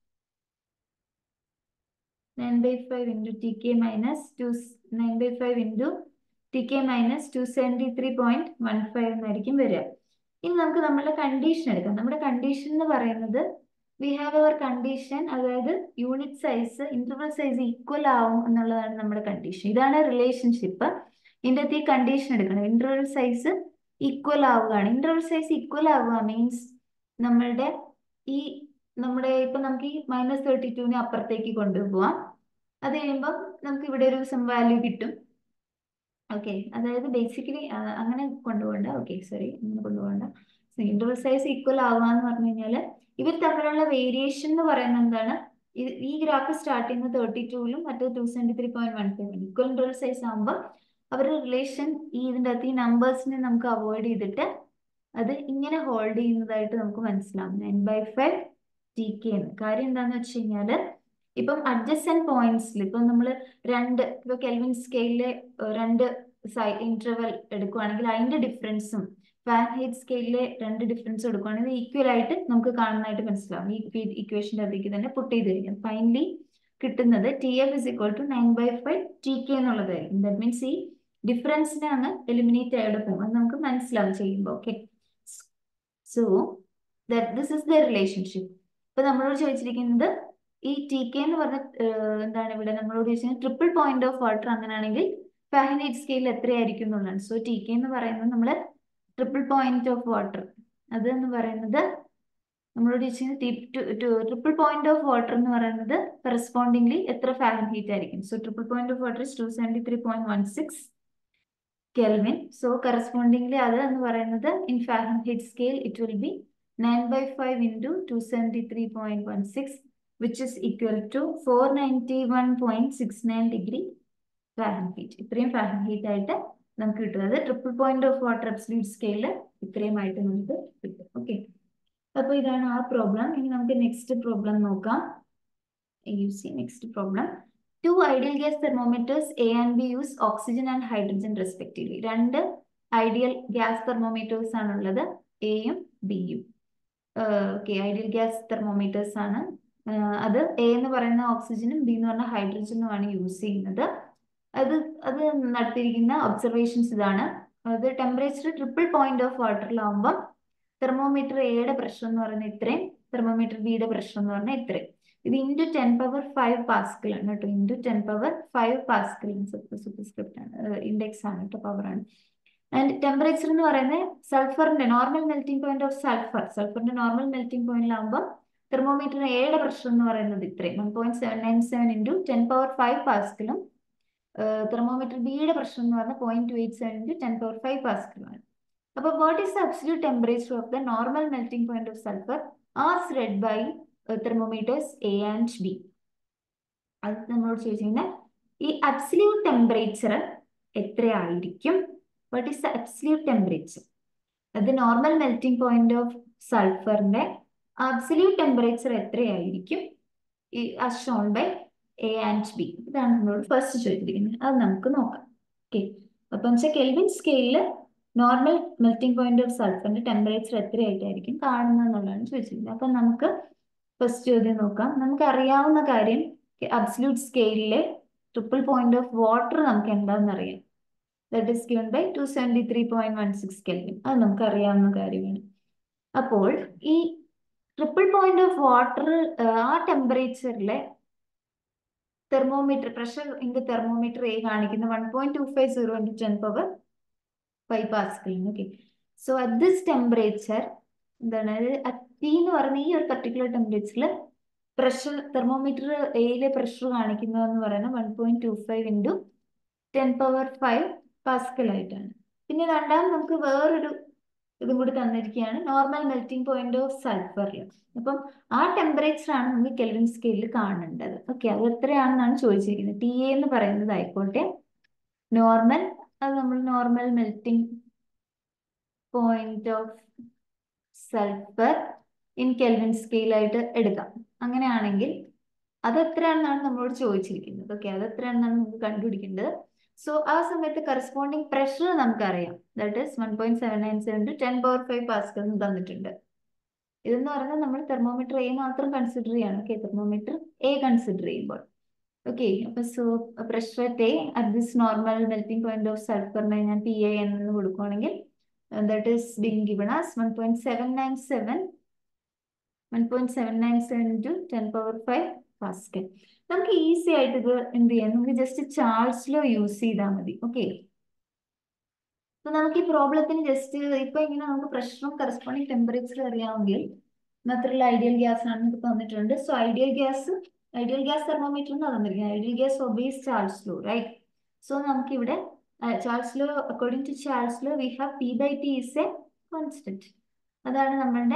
nine by five into T K minus two nine by five into T K minus two seventy three point one five എന്നായിരിക്കും വരിക ഇനി നമുക്ക് നമ്മളുടെ condition എടുക്കാം നമ്മുടെ കണ്ടീഷൻ എന്ന് പറയുന്നത് വി ഹാവ് അവർ കണ്ടീഷൻ അതായത് unit size interval size equal ആവും എന്നുള്ളതാണ് നമ്മുടെ കണ്ടീഷൻ ഇതാണ് റിലേഷൻഷിപ്പ് ഇതിൻ്റെ അകത്ത് ഈ കണ്ടീഷൻ എടുക്കണം ഇന്റർവൽ സൈസ് ഈക്വൽ ആവുകയാണ് ഇന്റർവൽ സൈസ് ഈക്വൽ ആവുക മീൻസ് നമ്മളുടെ ഈ നമ്മുടെ ഇപ്പൊ നമുക്ക് ഈ മൈനസ് തേർട്ടി ടുവിനെ അപ്പുറത്തേക്ക് കൊണ്ടുപോവാം അത് കഴിയുമ്പോൾ നമുക്ക് ഇവിടെ ഒരു സം വാല്യൂ കിട്ടും ഓക്കെ അതായത് ബേസിക്കലി അങ്ങനെ കൊണ്ടുപോകണ്ട ഓക്കെ സോറി അങ്ങനെ കൊണ്ടുപോകണ്ട ഇന്റർവൽ സൈസ് ഈക്വൽ ആവുക എന്ന് പറഞ്ഞു കഴിഞ്ഞാൽ ഇവർ തമ്മിലുള്ള വേരിയേഷൻ എന്ന് പറയുന്നത് എന്താണ് ഈ ഗ്രാഫ് സ്റ്റാർട്ട് ചെയ്യുന്നത് തേർട്ടി ടൂവിലും മറ്റേ two seventy three point one five equal interval size ആകുമ്പോൾ അവരുടെ റിലേഷൻ ഈ ഇതിൻ്റെ അകത്ത് ഈ നമ്പേഴ്സിനെ നമുക്ക് അവോയ്ഡ് ചെയ്തിട്ട് അത് ഇങ്ങനെ ഹോൾഡ് ചെയ്യുന്നതായിട്ട് നമുക്ക് മനസ്സിലാവും nine by five T K എന്ന് കാര്യം എന്താണെന്ന് വെച്ച് കഴിഞ്ഞാൽ ഇപ്പം അഡ്ജസ്റ്റന്റ് പോയിന്റ്സിൽ ഇപ്പം നമ്മൾ രണ്ട് ഇപ്പൊ കെൽവിൻ സ്കെയിലിലെ രണ്ട് ഇന്റർവൽ എടുക്കുവാണെങ്കിൽ അതിന്റെ ഡിഫറൻസും ഫാൻഹൈറ്റ് സ്കെയിലിലെ രണ്ട് ഡിഫറൻസ് എടുക്കുവാണെങ്കിൽ ഈക്വൽ ആയിട്ട് നമുക്ക് കാണുന്നതായിട്ട് മനസ്സിലാവും ഈ ഇക്വേഷൻ്റെ അതിലേക്ക് തന്നെ പുട്ട് ചെയ്ത് കഴിഞ്ഞാൽ ഫൈനലി കിട്ടുന്നത് T F is equal to nine by five T K എന്നുള്ളതായിരിക്കും ദാറ്റ് മീൻസ് ഈ ഡിഫറൻസിനെ അങ്ങ് എലിമിനേറ്റ് ആയിട്ട് പോകും അത് നമുക്ക് മനസ്സിലാവും ചെയ്യുമ്പോൾ okay so this is the relationship ഇപ്പൊ നമ്മളോട് ചോദിച്ചിരിക്കുന്നത് ഈ ടി കെ എന്ന് പറഞ്ഞ എന്താണ് ഇവിടെ നമ്മളോട് ചോദിച്ചത് ട്രിപ്പിൾ പോയിന്റ് ഓഫ് വാട്ടർ അങ്ങനെയാണെങ്കിൽ ഫാഹിനൈറ്റ് സ്കെയിൽ എത്രയായിരിക്കും എന്നുള്ളതാണ് സോ ടി കെ എന്ന് പറയുന്നത് നമ്മൾ ട്രിപ്പിൾ പോയിന്റ് ഓഫ് വാട്ടർ അത് എന്ന് പറയുന്നത് നമ്മളോട് ചോദിച്ചത് ട്രിപ്പിൾ പോയിന്റ് ഓഫ് വാട്ടർ എന്ന് പറയുന്നത് കറസ്പോണ്ടിംഗ്ലി എത്ര ഫാരൻഹീറ്റ് ആയിരിക്കും so triple point of water is two seventy three point one six kelvin so correspondingly അത് എന്ന് പറയുന്നത് in Fahrenheit scale it will be nine by five into two seventy three point one six which is equal to four ninety one point six nine degree Fahrenheit ഇത്രയും Fahrenheit ആയിട്ട് നമുക്ക് കിട്ടും അത് triple point of water absolute സ്കെയിലിൽ ഇത്രയും ആയിട്ട് നമുക്ക് കിട്ടും ഓക്കെ അപ്പോൾ ഇതാണ് ആ പ്രോബ്ലം ഇനി നമുക്ക് നെക്സ്റ്റ് പ്രോബ്ലം നോക്കാം you see next problem two ideal gas thermometers A and B use oxygen and hydrogen respectively രണ്ട് ഐഡിയൽ ഗ്യാസ് തെർമോമീറ്റേഴ്സ് ആണുള്ളത് എയും ബിയും ഓക്കെ ഐഡിയൽ ഗ്യാസ് തെർമോമീറ്റേഴ്സ് ആണ് അത് എ എന്ന് പറയുന്ന ഓക്സിജനും ബി എന്ന് പറഞ്ഞ ഹൈഡ്രജനുമാണ് യൂസ് ചെയ്യുന്നത് അത് അത് നടത്തിയിരിക്കുന്ന ഒബ്സർവേഷൻസ് ഇതാണ് അത് ടെമ്പറേച്ചർ ട്രിപ്പിൾ പോയിന്റ് ഓഫ് വാട്ടറിലാവുമ്പോൾ തെർമോമീറ്റർ എയുടെ പ്രഷർ എന്ന് പറയുന്നത് ഇത്രയും തെർമോമീറ്റർ ബിയുടെ പ്രഷർ എന്ന് പറഞ്ഞാൽ ഇത്രയും ഇത് into ten power five pascal ആണ് കേട്ടോ into ten power five pascal superscript ആണ് ഇൻഡെക്സ് ആണ് കേട്ടോ പവർ ആണ് ആൻഡ് ടെമ്പറേച്ചർ എന്ന് പറയുന്നത് സൾഫറിന്റെ normal melting point of sulphur സൾഫറിന്റെ നോർമൽ മെൽറ്റിംഗ് പോയിന്റിലാവുമ്പോൾ തെർമോമീറ്റർ എയുടെ പ്രഷർ എന്ന് പറയുന്നത് ഇത്രയും one point seven nine seven into ten power five പാസ്കലും തെർമോമീറ്റർ ബിയുടെ പ്രഷർ എന്ന് പറഞ്ഞാൽ point two eight seven into ten power five പാസ്കലുമാണ് അപ്പോൾ what is the absolute temperature of the normal melting point of sulphur as read by thermometers A and B അത് നമ്മളോട് ചോദിച്ചിരുന്നത് ഈ അബ്സല്യൂട്ട് ടെമ്പറേച്ചർ എത്രയായിരിക്കും what is the absolute temperature അത് normal melting point of സൾഫറിന്റെ absolute temperature എത്രയായിരിക്കും ഈ as shown by A and B ഇതാണ് നമ്മളോട് ഫസ്റ്റ് ചോദിച്ചിരിക്കുന്നത് അത് നമുക്ക് നോക്കാം ഓക്കെ അപ്പം വെച്ചാൽ കെൽവിൻ സ്കെയിലിൽ നോർമൽ മെൽറ്റിംഗ് പോയിന്റ് ഓഫ് സൾഫറിന്റെ ടെമ്പറേച്ചർ എത്രയായിട്ടായിരിക്കും കാണുന്നത് എന്നുള്ളതാണ് ചോദിച്ചിരിക്കുന്നത് അപ്പം നമുക്ക് ഫസ്റ്റ് ചോദ്യം നോക്കാം നമുക്ക് അറിയാവുന്ന കാര്യം അബ്സല്യൂട്ട് സ്കെയിലിലെ ട്രിപ്പിൾ പോയിന്റ് ഓഫ് വാട്ടർ നമുക്ക് എന്താണെന്ന് അറിയാം that is given by two seventy three point one six kelvin അത് നമുക്ക് അറിയാവുന്ന കാര്യമാണ് അപ്പോൾ ഈ ട്രിപ്പിൾ പോയിന്റ് ഓഫ് വാട്ടർ ആ ടെമ്പറേച്ചറിലെ thermometer pressure in thermometer A കാണിക്കുന്ന one point two five zero into ten power five പാസ്കലിൻ okay so at this temperature എന്താണ് ടി എന്ന് പറയുന്ന ഈ ഒരു പർട്ടിക്കുലർ ടെമ്പറേച്ചറിൽ പ്രഷർ തെർമോമീറ്റർ എയിലെ പ്രഷർ കാണിക്കുന്നതെന്ന് പറയുന്നത് one point two five into ten power five pascal ആയിട്ടാണ് പിന്നെ രണ്ടാമത് നമുക്ക് വേറൊരു ഇതും കൂടി തന്നിരിക്കുകയാണ് നോർമൽ മെൽറ്റിംഗ് പോയിന്റ് ഓഫ് സൾഫറിൽ അപ്പം ആ ടെമ്പറേച്ചർ ആണ് നമുക്ക് കെൽവിൻ സ്കെയിലിൽ കാണേണ്ടത് ഓക്കെ അത് എത്രയാണെന്നാണ് ചോദിച്ചിരിക്കുന്നത് ടി എ എന്ന് പറയുന്നത് ആയിക്കോട്ടെ നോർമൽ അത് നമ്മൾ normal melting point of sulphur in Kelvin സ്കെയിലായിട്ട് എടുക്കാം അങ്ങനെയാണെങ്കിൽ അത് എത്രയാണെന്നാണ് നമ്മളോട് ചോദിച്ചിരിക്കുന്നത് ഓക്കെ അത് എത്രയാണെന്നാണ് നമുക്ക് കണ്ടുപിടിക്കേണ്ടത് സോ ആ സമയത്ത് കറസ്പോണ്ടിങ് പ്രഷർ നമുക്കറിയാം that is one point seven nine seven to ten power five pascal തന്നിട്ടുണ്ട് ഇതെന്ന് പറഞ്ഞാൽ നമ്മൾ തെർമോമീറ്റർ എ മാത്രം കൺസിഡർ ചെയ്യാണ് ഓക്കെ തെർമോമീറ്റർ എ കൺസിഡർ ചെയ്യുമ്പോൾ ഓക്കെ അപ്പൊ so pressure at a at this normal melting point of സൾഫറിനെ ഞാൻ പി എ എന്ന് കൊടുക്കുകയാണെങ്കിൽ that is being given as one point seven nine seven one point seven nine seven to ten power five Pascal നമുക്ക് easy ആയിട്ട് ഇത് എന്ത് ചെയ്യാം നമുക്ക് ജസ്റ്റ് ചാർജ് ലോ യൂസ് ചെയ്താൽ മതി ഓക്കെ അപ്പൊ നമുക്ക് ഈ പ്രോബ്ലത്തിന് ജസ്റ്റ് ഇപ്പൊ ഇങ്ങനെ നമുക്ക് പ്രഷറും കറസ്പോണ്ടിങ് ടെമ്പറേച്ചർ അറിയാമെങ്കിൽ മാത്രമല്ല ഐഡിയൽ ഗ്യാസ് ആണ് നമുക്ക് തന്നിട്ടുണ്ട് so ideal gas ideal gas thermometer എന്ന് തന്നിരിക്കുന്നത് ideal gas obeys Charles law right so നമുക്ക് ഇവിടെ Charles law according to Charles law we have P by T is a constant അതാണ് നമ്മളുടെ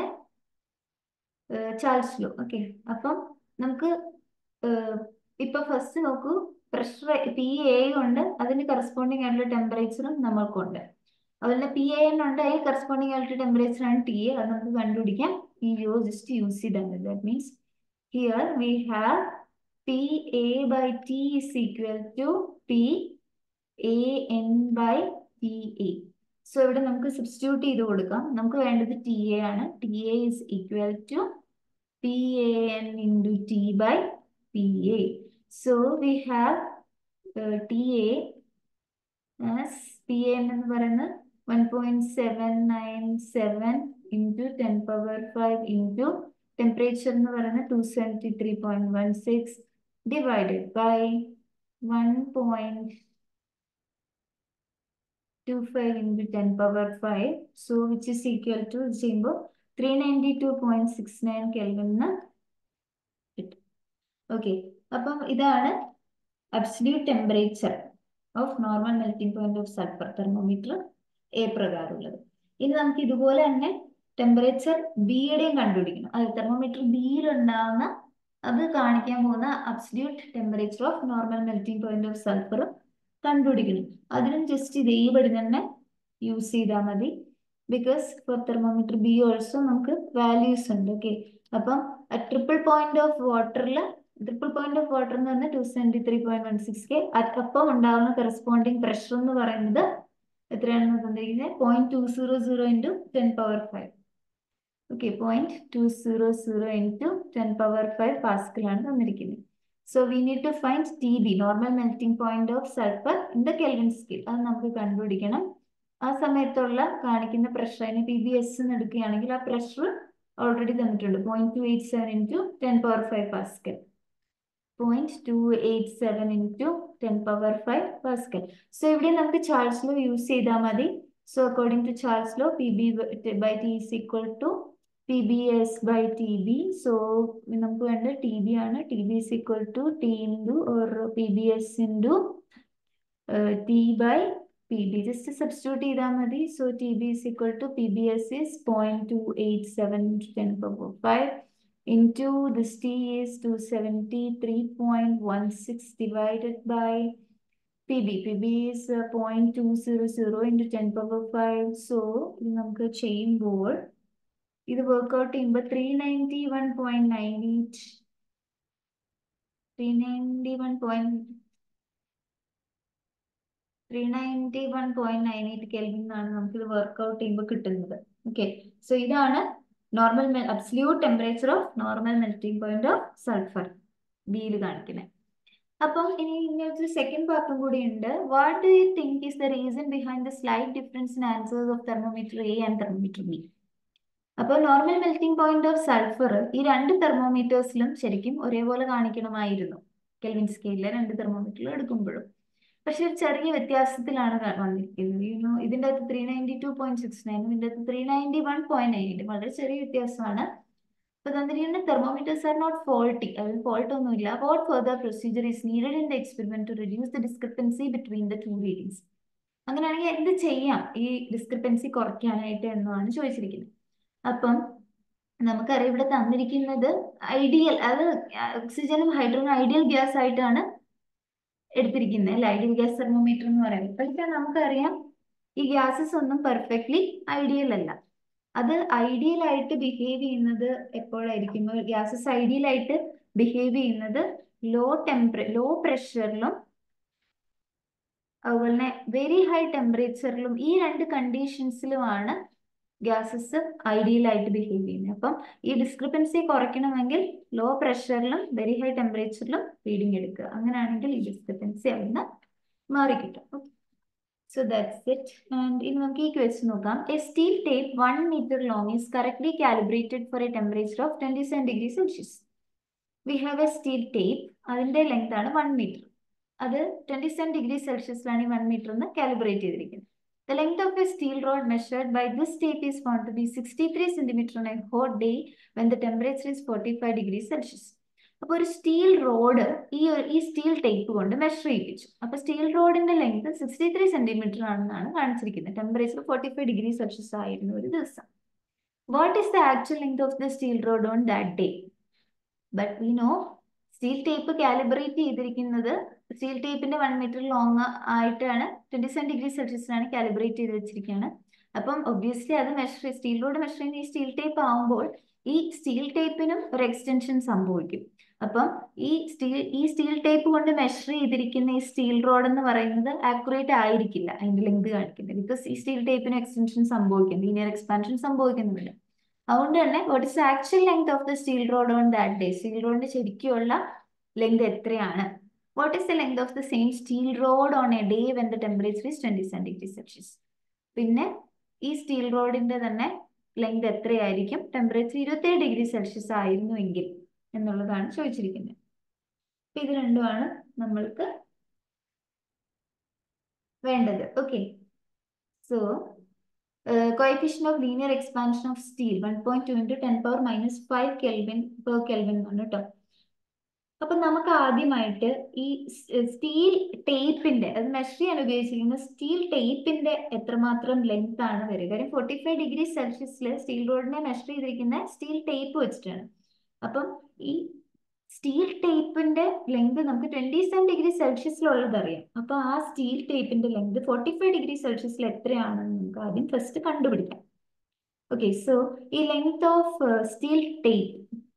ചാർജ് ലോ ഓക്കെ അപ്പം നമുക്ക് ഇപ്പൊ ഫസ്റ്റ് നോക്കൂ പ്രഷർ പി എ ഉണ്ട് അതിന് കറസ്പോണ്ടിങ് ആയിട്ടുള്ള ടെമ്പറേച്ചറും നമ്മൾക്കുണ്ട് അതുപോലെ പി എ എൻ ഉണ്ട് അതിന് കറസ്പോണ്ടിങ് ആയിട്ടുള്ള ടെമ്പറേച്ചർ ആണ് ടി എ അത് നമുക്ക് കണ്ടുപിടിക്കാം ഈ യോ ജസ്റ്റ് യൂസ് ചെയ്താൽ മതി that means here we have P A by T is equal to P A N by T A so ഇവിടെ നമുക്ക് സബ്സ്റ്റിറ്റ്യൂട്ട് ചെയ്ത് കൊടുക്കാം നമുക്ക് വേണ്ടത് ടി എ ആണ് T A is equal to P A N into T by P A so we have T A as P N എന്ന് പറയുന്നത് one point seven nine seven into ten power five into temperature എന്ന് പറയുന്നത് two seventy three point one six divided by one point two five into ten power five so which is equal to ഇത് ചെയ്യുമ്പോൾ three ninety two point six nine കെൽവിന്ന് കിട്ടും okay അപ്പം ഇതാണ് absolute temperature of normal melting point of sulphur thermometer A പ്രകാരമുള്ളത് ഇനി നമുക്ക് ഇതുപോലെ തന്നെ ടെമ്പറേച്ചർ ബിയുടെയും കണ്ടുപിടിക്കണം അത് തെർമോമീറ്റർ ബിയിൽ ഉണ്ടാകുന്ന അത് കാണിക്കാൻ പോകുന്ന absolute temperature of normal melting point of sulphur കണ്ടുപിടിക്കണം അതിനും ജസ്റ്റ് ഇതേപടി തന്നെ യൂസ് ചെയ്താൽ മതി because for thermometer B also നമുക്ക് വാല്യൂസ് ഉണ്ട് ഓക്കെ അപ്പം ട്രിപ്പിൾ പോയിന്റ് ഓഫ് വാട്ടറിൽ ട്രിപ്പിൾ പോയിന്റ് ഓഫ് വാട്ടർ എന്ന് പറഞ്ഞാൽ two seventy three point one six K അപ്പം ഉണ്ടാകുന്ന കറസ്പോണ്ടിങ് പ്രഷർ എന്ന് പറയുന്നത് എത്രയാണെന്ന് തന്നിരിക്കുന്നത് point two zero zero into ten power five okay point two zero zero into ten power five പാസ്കലാണ് തന്നിരിക്കുന്നത് so we need to find T B normal melting point of sulphur in the kelvin scale അത് നമുക്ക് കണ്ടുപിടിക്കണം ആ സമയത്തുള്ള കാണിക്കുന്ന pressure അതിന് P B S എന്ന് എടുക്കുകയാണെങ്കിൽ ആ പ്രഷർ ഓൾറെഡി തന്നിട്ടുണ്ട് point two eight seven into ten power five pascal point two eight seven into ten power five pascal so ഇവിടെ നമുക്ക് ചാർജ് ലോ യൂസ് ചെയ്താൽ മതി so according to Charles law P B by T is equal to P B S by T B so നമുക്ക് വേണ്ട T B ആണ് T B is equal to T into or P B S into T by P B just substitute ചെയ്താൽ മതി so T B is equal to P B S is point two eight seven ten power five into this T is 273.16 divided by PB. PB is uh, 0.200 into 10 power 5. So, ഇത് നമുക്ക് ചെയ്യുമ്പോൾ ഇത് work out ചെയ്യുമ്പോൾ three ninety one point nine eight three ninety one point three ninety one point nine eight kelvin എന്നാണ് നമുക്ക് ഇത് work out ചെയ്യുമ്പോൾ കിട്ടുന്നത് ഓക്കെ സോ ഇതാണ് normal absolute temperature of normal melting point of sulfur ബിയിൽ കാണിക്കുന്നത് അപ്പം ഇനി ഇങ്ങനത്തെ സെക്കൻഡ് പാർട്ടും കൂടി ഉണ്ട് what do you think is the reason behind the slight difference in answers of thermometer A and thermometer B അപ്പോൾ normal melting point of sulphur ഈ രണ്ട് തെർമോമീറ്റേഴ്സിലും ശരിക്കും ഒരേപോലെ കാണിക്കണമായിരുന്നു കെൽവിൻ സ്കെയിലിലെ രണ്ട് തെർമോമീറ്ററിൽ എടുക്കുമ്പോഴും പക്ഷെ ഒരു ചെറിയ വ്യത്യാസത്തിലാണ് ക- വന്നിരിക്കുന്നത് You know, ഇതിന്റെ അകത്ത് three ninety two point six nine ഇതിന്റെ അകത്ത് three ninety one point nine വളരെ ചെറിയ വ്യത്യാസമാണ് അപ്പൊ തന്നിരിക്കുന്ന തെർമോമീറ്റേഴ്സ് ആർ നോട്ട് ഫോൾട്ടി അതിൽ ഫോൾട്ട് ഒന്നുമില്ല what further procedure is needed in the experiment to reduce the discrepancy between the two readings അങ്ങനെയാണെങ്കിൽ എന്ത് ചെയ്യാം ഈ ഡിസ്ക്രിപ്പൻസി കുറയ്ക്കാനായിട്ട് എന്നാണ് ചോദിച്ചിരിക്കുന്നത് അപ്പം നമുക്കറിയാം ഇവിടെ തന്നിരിക്കുന്നത് ഐഡിയൽ അത് ഓക്സിജനും ഹൈഡ്രജനും ഐഡിയൽ ഗ്യാസ് ആയിട്ടാണ് എടുത്തിരിക്കുന്നത് അല്ലെ ഐഡിയൽ ഗ്യാസ് തെർമോമീറ്റർ എന്ന് പറയുന്നത് ഇപ്പോഴത്തെ നമുക്കറിയാം ഈ ഗ്യാസസ് ഒന്നും പെർഫെക്റ്റ്ലി ഐഡിയൽ അല്ല അത് ഐഡിയൽ ആയിട്ട് ബിഹേവ് ചെയ്യുന്നത് എപ്പോഴായിരിക്കും ഗ്യാസസ് ഐഡിയൽ ആയിട്ട് ബിഹേവ് ചെയ്യുന്നത് ലോ ടെമ്പറേ ലോ പ്രഷറിലും അതുപോലെ തന്നെ വെരി ഹൈ ടെമ്പറേച്ചറിലും ഈ രണ്ട് കണ്ടീഷൻസിലുമാണ് ഗ്യാസസ് ഐഡിയൽ ആയിട്ട് ബിഹേവ് ചെയ്യുന്നത് അപ്പം ഈ ഡിസ്ക്രിപ്പൻസി കുറയ്ക്കണമെങ്കിൽ ലോ പ്രഷറിലും വെരി ഹൈ ടെമ്പറേച്ചറിലും റീഡിങ് എടുക്കുക അങ്ങനെയാണെങ്കിൽ ഈ ഡിസ്ക്രിപ്പൻസി അവിടുന്ന് മാറിക്കിട്ടും സോ ദാറ്റ്സ് ഇറ്റ് ആൻഡ് ഇനി നമുക്ക് ഈ ക്വസ്റ്റ്യൻ നോക്കാം a steel tape one metre long is correctly calibrated for a temperature of twenty seven degree Celsius we have a steel tape അതിന്റെ ലെങ്ത് ആണ് വൺ മീറ്റർ അത് twenty seven degree സെൽഷ്യസിലാണ് ഈ one metre എന്ന് calibrate ചെയ്തിരിക്കുന്നത് The length of a steel rod measured by this tape is found to be 63 centimeter on a hot day when the temperature is 45 degrees Celsius. അപ്പോൾ ഒരു steel rod ഈ ഒരു- ഈ steel tape കൊണ്ട് measure ചെയ്യിപ്പിച്ചു അപ്പൊ steel റോഡിന്റെ length sixty three centimetre ആണെന്നാണ് കാണിച്ചിരിക്കുന്നത് temperature forty five degree Celsius ആയിരുന്നു ഒരു ദിവസം what is the actual length of the steel rod on that day but we know steel tape calibrate ചെയ്തിരിക്കുന്നത് സ്റ്റീൽ ടേപ്പിന്റെ വൺ മീറ്റർ ലോങ് ആയിട്ടാണ് twenty seven degree സെൽഷ്യസിലാണ് calibrate ചെയ്ത് വെച്ചിരിക്കുകയാണ് അപ്പം ഒബ്വിയസ്ലി അത് മെഷർ സ്റ്റീൽ റോഡ് മെഷർ ചെയ്യുന്ന ഈ സ്റ്റീൽ ടേപ്പ് ആവുമ്പോൾ ഈ സ്റ്റീൽ ടേപ്പിനും ഒരു എക്സ്റ്റൻഷൻ സംഭവിക്കും അപ്പം ഈ സ്റ്റീൽ ഈ സ്റ്റീൽ ടേപ്പ് കൊണ്ട് മെഷർ ചെയ്തിരിക്കുന്ന ഈ സ്റ്റീൽ റോഡ് എന്ന് പറയുന്നത് ആക്യുറേറ്റ് ആയിരിക്കില്ല അതിന്റെ ലെങ്ത് കാണിക്കുന്നത് ബിക്കോസ് ഈ സ്റ്റീൽ ടേപ്പിന് എക്സ്റ്റൻഷൻ സംഭവിക്കും ലീനിയർ എക്സ്പാൻഷൻ സംഭവിക്കുന്നുമില്ല അതുകൊണ്ട് തന്നെ what is actual length of the steel rod on that day steel റോഡിന്റെ ശരിക്കുള്ള ലെങ്ത് എത്രയാണ് what is the length of the same steel rod on a day when the temperature is twenty seven degree Celsius പിന്നെ ഈ steel റോഡിന്റെ തന്നെ length എത്രയായിരിക്കും temperature ഇരുപത്തേഴ് degree Celsius ആയിരുന്നു എങ്കിൽ എന്നുള്ളതാണ് ചോദിച്ചിരിക്കുന്നത് അപ്പൊ ഇത് രണ്ടുമാണ് നമ്മൾക്ക് വേണ്ടത് okay so coefficient of linear expansion of steel one point two into ten power minus five kelvin per kelvin ആണ് കേട്ടോ അപ്പൊ നമുക്ക് ആദ്യമായിട്ട് ഈ സ്റ്റീൽ ടേപ്പിന്റെ അത് മെഷർ ചെയ്യാൻ ഉപയോഗിച്ചിരിക്കുന്ന സ്റ്റീൽ ടേപ്പിന്റെ എത്രമാത്രം ലെങ്ത് ആണ് വരിക കാര്യം ഫോർട്ടി ഫൈവ് ഡിഗ്രി സെൽഷ്യസിൽ സ്റ്റീൽ റോഡിനെ മെഷർ ചെയ്തിരിക്കുന്ന സ്റ്റീൽ ടേപ്പ് വെച്ചിട്ടാണ് അപ്പം ഈ സ്റ്റീൽ ടേപ്പിന്റെ ലെങ്ത് നമുക്ക് ട്വന്റി സെവൻ ഡിഗ്രി സെൽഷ്യസിലുള്ളത് അറിയാം അപ്പൊ ആ സ്റ്റീൽ ടേപ്പിന്റെ ലെങ്ത് ഫോർട്ടി ഫൈവ് ഡിഗ്രി സെൽഷ്യസിൽ എത്രയാണെന്ന് നമുക്ക് ആദ്യം ഫസ്റ്റ് കണ്ടുപിടിക്കാം ഓക്കെ സോ ഈ length of steel tape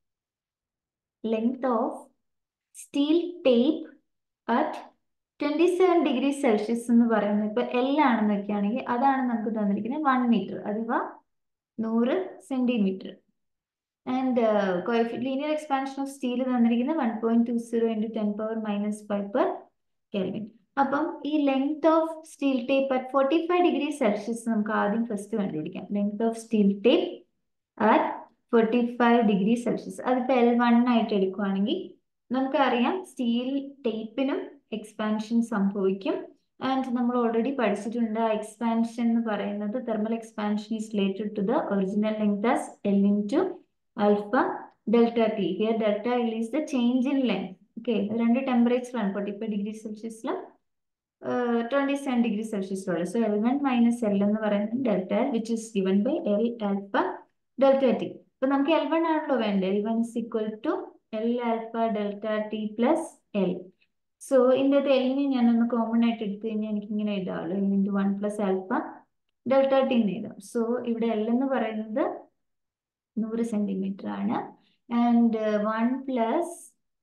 length of steel tape at twenty seven degree Celsius എന്ന് പറയുന്നത് ഇപ്പൊ എൽ ആണെന്ന് വെക്കുകയാണെങ്കിൽ അതാണ് നമുക്ക് തന്നിരിക്കുന്നത് വൺ മീറ്റർ അഥവാ നൂറ് centimetre and linear expansion of steel തന്നിരിക്കുന്നത് one point two zero into ten power minus five per kelvin അപ്പം ഈ length of steel tape at forty five degree Celsius നമുക്ക് ആദ്യം ഫസ്റ്റ് കണ്ടുപിടിക്കാം length of steel tape at forty five degree Celsius അതിപ്പോൾ L one ആയിട്ട് എടുക്കുവാണെങ്കിൽ നമുക്കറിയാം steel ടേപ്പിനും എക്സ്പാൻഷൻ സംഭവിക്കും ആൻഡ് നമ്മൾ ഓൾറെഡി പഠിച്ചിട്ടുണ്ട് ആ എക്സ്പാൻഷൻ എന്ന് പറയുന്നത് thermal expansion is related to the original length as L into alpha delta T here delta L is the change in length okay രണ്ട് ടെമ്പറേച്ചർ ആണ് ഫോർട്ടി ഫൈവ് ഡിഗ്രി സെൽഷ്യസിലും twenty seven degree സെൽഷ്യസിലുള്ള so L one minus L എന്ന് പറയുന്നത് delta L which is given by L alpha delta T അപ്പൊ നമുക്ക് L one ആണല്ലോ വേണ്ടത് L one is equal to L alpha delta T plus L so ഇതിൻ്റെ അകത്ത് എല്ലിനെ ഞാനൊന്ന് കോമൺ ആയിട്ട് എടുത്തു കഴിഞ്ഞാൽ എനിക്ക് ഇങ്ങനെ എഴുതാമല്ലോ L into one plus alpha delta T എന്ന് എഴുതാം സോ ഇവിടെ എൽ എന്ന് പറയുന്നത് നൂറ് സെന്റിമീറ്റർ ആണ് ആൻഡ് വൺ പ്ലസ്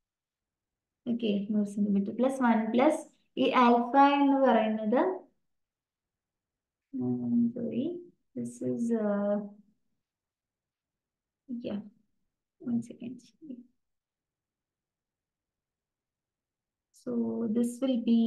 ഓക്കെ നൂറ് സെന്റിമീറ്റർ പ്ലസ് വൺ പ്ലസ് ഈ ആൽഫ എന്ന് പറയുന്നത് sorry this is yeah one second So this will be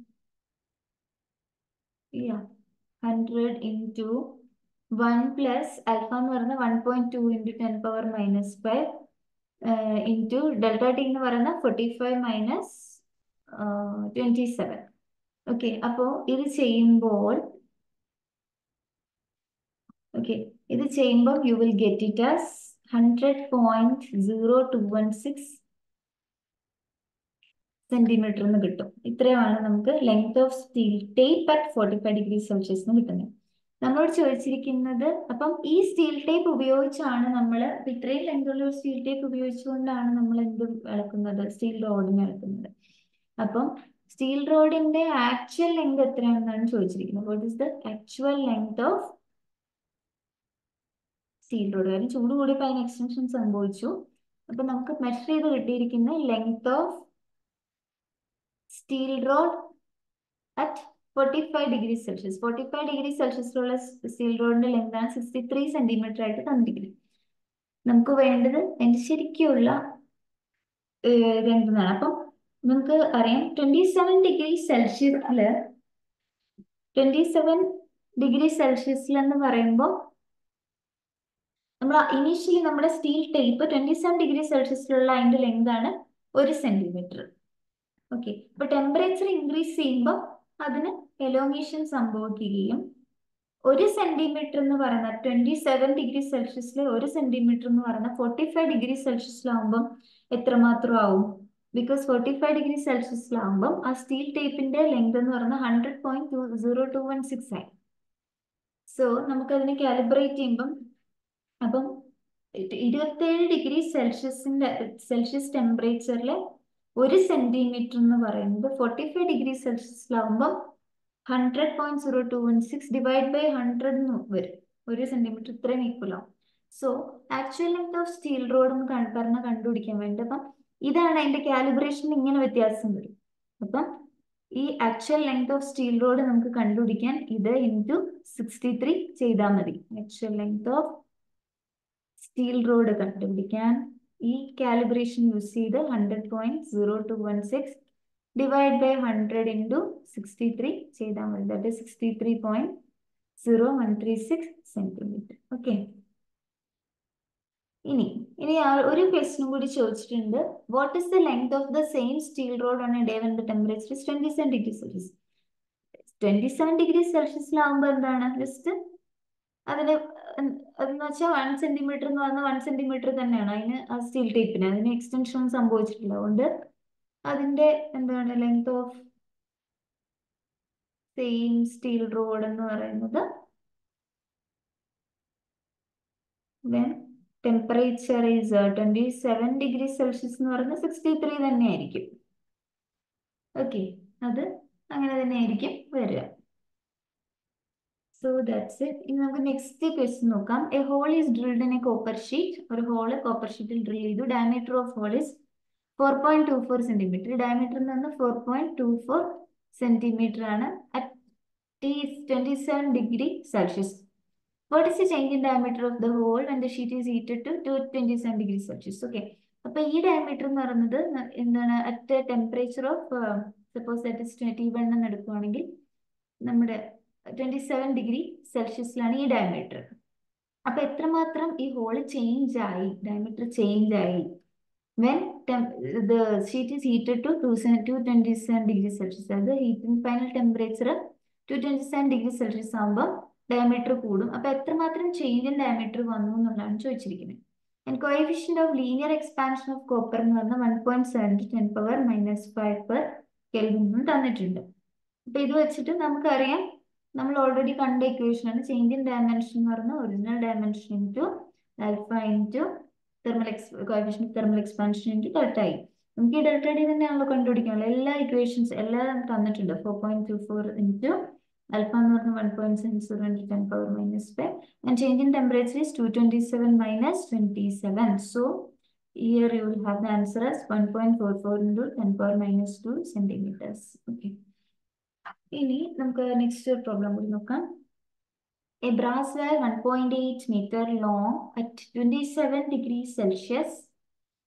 yeah 100 into 1 plus alpha എന്ന് പറയുന്ന one point two into ten power minus five into delta T എന്ന് പറയുന്ന forty five minus twenty seven okay അപ്പോൾ ഇത് ചെയ്യുമ്പോൾ okay ഇത് ചെയ്യുമ്പോൾ you will get it as hundred point zero two one six centimetre എന്ന് കിട്ടും ഇത്രയുമാണ് നമുക്ക് length of steel tape at forty five degree Celsius എന്ന് കിട്ടുന്നത് നമ്മളോട് ചോദിച്ചിരിക്കുന്നത് അപ്പം ഈ സ്റ്റീൽ ടേപ്പ് ഉപയോഗിച്ചാണ് നമ്മൾ ഇത്രയും ലെങ്ത് ഉള്ള ഒരു സ്റ്റീൽ ടേപ്പ് ഉപയോഗിച്ചുകൊണ്ടാണ് നമ്മൾ എന്ത് അളക്കുന്നത് സ്റ്റീൽ റോഡിനെ അളക്കുന്നത് അപ്പം സ്റ്റീൽ റോഡിന്റെ ആക്ച്വൽ ലെങ്ത് എത്രയാണെന്നാണ് ചോദിച്ചിരിക്കുന്നത് what is the actual length of steel rod കാരണം ചൂട് കൂടിയപ്പോൾ അതിന് എക്സ്റ്റൻഷൻ സംഭവിച്ചു അപ്പൊ നമുക്ക് മെഷർ ചെയ്ത് കിട്ടിയിരിക്കുന്ന length of steel rod at forty five degree Celsius forty five degree സെൽഷ്യസിലുള്ള സ്റ്റീൽ റോഡിന്റെ ലെങ്ത് ആണ് സിക്സ്റ്റി ത്രീ സെന്റിമീറ്റർ ആയിട്ട് തന്നിരിക്കുന്നത് നമുക്ക് വേണ്ടത് അതിന്റെ ശരിക്കുള്ള ലെങ്ത് എന്നാണ് അപ്പം നമുക്ക് അറിയാം ട്വന്റി സെവൻ ഡിഗ്രി സെൽഷ്യസില് ട്വന്റി സെവൻ ഡിഗ്രി സെൽഷ്യസിൽ എന്ന് പറയുമ്പോൾ നമ്മൾ ഇനീഷ്യലി നമ്മുടെ steel tape twenty seven degree സെൽഷ്യസിലുള്ള അതിന്റെ ലെങ്ത് ആണ് ഒരു സെന്റിമീറ്റർ ഓക്കെ അപ്പൊ ടെമ്പറേച്ചർ ഇൻക്രീസ് ചെയ്യുമ്പോൾ അതിന് എലോങ്ങേഷൻ സംഭവിക്കുകയും ഒരു സെന്റിമീറ്റർ എന്ന് പറയുന്ന ട്വന്റി സെവൻ ഡിഗ്രി സെൽഷ്യസിൽ ഒരു സെന്റിമീറ്റർ എന്ന് പറയുന്ന ഫോർട്ടി ഫൈവ് ഡിഗ്രി സെൽഷ്യസിലാവുമ്പം എത്രമാത്രം ആവും ബിക്കോസ് ഫോർട്ടി ഫൈവ് ഡിഗ്രി സെൽഷ്യസിലാവുമ്പം ആ സ്റ്റീൽ ടേപ്പിന്റെ ലെങ്ത് എന്ന് പറയുന്നത് hundred point two zero two one six ആയി സോ നമുക്കതിനെ കാലിബ്രേറ്റ് ചെയ്യുമ്പം അപ്പം ഇരുപത്തേഴ് ഡിഗ്രി സെൽഷ്യസിന്റെ സെൽഷ്യസ് ടെമ്പറേച്ചറിൽ ഒരു സെന്റിമീറ്റർ എന്ന് പറയുന്നത് ഫോർട്ടി ഫൈവ് ഡിഗ്രി സെൽഷ്യസിലാവുമ്പം hundred point zero two one six divide by hundred എന്ന് വരും ഒരു സെന്റിമീറ്റർ ഇത്രയും ഈക്വൽ ആവും so actual length of steel rod എന്ന് പറഞ്ഞാൽ കണ്ടുപിടിക്കാൻ വേണ്ടി അപ്പം ഇതാണ് അതിന്റെ കാലിബ്രേഷൻ ഇങ്ങനെ വ്യത്യാസം വരും അപ്പം ഈ actual length of steel rod നമുക്ക് കണ്ടുപിടിക്കാൻ ഇത് ഇൻറ്റു സിക്സ്റ്റി ത്രീ ചെയ്താൽ മതി actual length of steel rod കണ്ടുപിടിക്കാൻ ഈ കാലിബ്രേഷൻ യൂസ് ചെയ്ത് hundred point zero two one six divide by hundred into sixty three ചെയ്താൽ മതി that sixty three point zero one three six centimetre okay ഇനി ഇനി ഒരു ക്വസ്റ്റ്യൻ കൂടി ചോദിച്ചിട്ടുണ്ട് what is the length of the same steel rod on a day when the temperature is twenty seven degree Celsius twenty seven degree സെൽഷ്യസിലാവുമ്പോൾ എന്താണ് just അതിന് അതെന്ന് വെച്ചാൽ വൺ സെന്റിമീറ്റർ എന്ന് പറഞ്ഞാൽ വൺ സെന്റിമീറ്റർ തന്നെയാണ് അതിന് ആ സ്റ്റീൽ ടേപ്പിന് അതിന് എക്സ്റ്റൻഷൻ സംഭവിച്ചിട്ടില്ല അതുകൊണ്ട് അതിന്റെ എന്താണ് length of same steel rod എന്ന് പറയുന്നത് when temperature is twenty seven degree Celsius എന്ന് പറയുന്നത് സിക്സ്റ്റി ത്രീ തന്നെ ആയിരിക്കും ഓക്കെ അത് അങ്ങനെ തന്നെ ആയിരിക്കും വരിക സോ ദാറ്റ്സ് ഇറ്റ് ഇനി നമുക്ക് നെക്സ്റ്റ് ക്വസ്റ്റ്യൻ നോക്കാം a hole is drilled in a copper sheet ഒരു ഹോള് കോപ്പർ ഷീറ്റിൽ ഡ്രിൽ ചെയ്തു diameter of hole is four point two four centimetre diameter എന്ന് പറഞ്ഞാൽ four point two four centimetre ആണ് at T twenty seven degree Celsius what is the change in diameter of the hole and the sheet is heated to two twenty seven degree Celsius okay അപ്പൊ ഈ diameter എന്ന് പറയുന്നത് എന്താണ് at temperature of suppose that is twenty one എന്ന് എടുക്കുവാണെങ്കിൽ നമ്മുടെ twenty seven degree സെൽഷ്യസിലാണ് ഈ ഡയമീറ്റർ അപ്പൊ എത്രമാത്രം ഈ ഹോള് ചേഞ്ച് ആയി ഡയമീറ്റർ ചേഞ്ച് ആയി when the sheet is heated to to two twenty seven degree Celsius അതായത് heating final temperature two twenty seven degree Celsius ആകുമ്പോൾ ഡയമീറ്റർ കൂടും അപ്പൊ എത്രമാത്രം ചേഞ്ച് ഇൻ ഡയമീറ്റർ വന്നു എന്നുള്ളതാണ് ചോദിച്ചിരിക്കുന്നത് and coefficient of linear expansion of copper എന്ന് പറഞ്ഞാൽ one point seven to ten power minus five per kelvin തന്നിട്ടുണ്ട് അപ്പൊ ഇത് വെച്ചിട്ട് നമുക്കറിയാം നമ്മൾ ഓൾറെഡി കണ്ട ഇക്വേഷൻ ആണ് ചേഞ്ച് ഇൻ ഡയമെൻഷൻ എന്ന് പറഞ്ഞാൽ original dimension into alpha into thermal ex coefficient thermal expansion into delta I നമുക്ക് ഈ ഡെൽറ്റ ഡി തന്നെയാണല്ലോ കണ്ടുപിടിക്കാനുള്ളത് എല്ലാ ഇക്വേഷൻസ് എല്ലാം തന്നിട്ടുണ്ട് four point two four into alpha എന്ന് പറഞ്ഞാൽ one point seven zero into ten power minus five and change in temperature is two twenty seven minus twenty seven so here you will have the answer as 1.44 into 10 power minus 2 centimeters. Okay. ഇനി നമുക്ക് next problem കൂടി നോക്കാം a brass wire one point eight metre long at twenty seven degree Celsius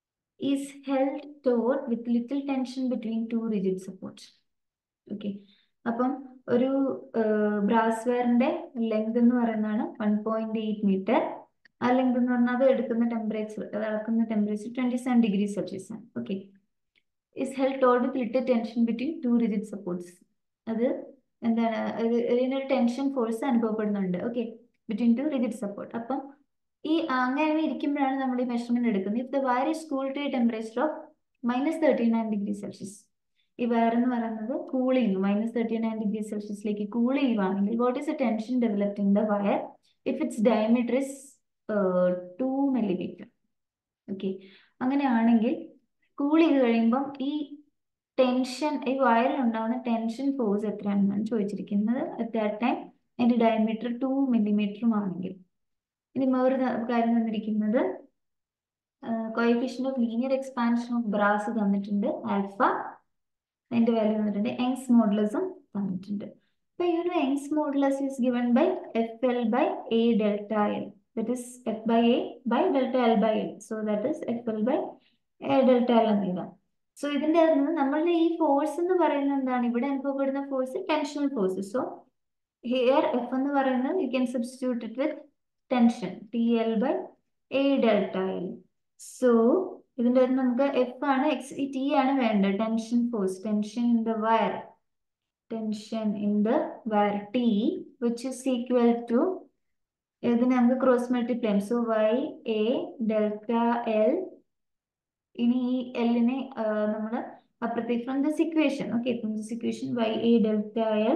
is held taut with little tension between two rigid supports. Okay അപ്പം ഒരു brass വെയറിന്റെ length എന്ന് പറയുന്നതാണ് one point eight metre ആ length എന്ന് പറഞ്ഞാൽ അത് എടുക്കുന്ന ടെമ്പറേച്ചർ അത് അളക്കുന്ന temperature twenty seven degree Celsius ആണ് okay is held told with little tension between two rigid supports അത് എന്താണ് ഇതിനൊരു ടെൻഷൻ ഫോഴ്സ് അനുഭവപ്പെടുന്നുണ്ട് okay between two rigid support അപ്പം ഈ അങ്ങനെ ഇരിക്കുമ്പോഴാണ് നമ്മൾ ഈ മെഷർമെന്റ് എടുക്കുന്നത് if the wire is cool to temperature of minus thirty nine degree Celsius ഈ വയർ എന്ന് പറയുന്നത് കൂൾ ചെയ്യുന്നു മൈനസ് തേർട്ടി നയൻ ഡിഗ്രി സെൽഷ്യസിലേക്ക് കൂൾ ചെയ്യുവാണെങ്കിൽ what is a tension developed in the wire if its diameter is two millimetre okay അങ്ങനെയാണെങ്കിൽ കൂൾ ചെയ്ത് കഴിയുമ്പം ഈ ടെൻഷൻ ഈ വയറിൽ ഉണ്ടാകുന്ന ടെൻഷൻ ഫോഴ്സ് എത്രയാണെന്നാണ് ചോദിച്ചിരിക്കുന്നത് അറ്റ് ദാറ്റ് ടൈം അതിന്റെ ഡയമീറ്റർ ടു മില്ലിമീറ്ററും ആണെങ്കിൽ ഇനി വേറെ കാര്യം തന്നിരിക്കുന്നത് coefficient of linear expansion of brass തന്നിട്ടുണ്ട് ആൽഫ അതിന്റെ വാല്യൂ തന്നിട്ടുണ്ട് യങ്സ് മോഡുലസും തന്നിട്ടുണ്ട് അപ്പൊ ഈ ഒരു Young's modulus is given by F L by A delta L that is F by A by delta L by L so that is F L by A delta L എന്ന് എഴുതാം so ഇതിന്റെ അകത്ത് നമ്മളുടെ ഈ force എന്ന് പറയുന്നത് എന്താണ് ഇവിടെ അനുഭവപ്പെടുന്ന force tensional force so here F എന്ന് പറയുന്നത് you can substitute it with tension T L by A delta L so ഇതിന്റെ അകത്ത് നമുക്ക് എഫ് ആണ് എക്സ് ഈ ടി ആണ് വേണ്ടത് tension force tension in the wire tension in the wire T which is equal to ഇതിനെ നമുക്ക് cross multiply so Y A delta L ഇനി ഈ എല്ലിനെ നമ്മൾ അപ്പുറത്തേക്ക് from this equation okay from this equation Y A delta L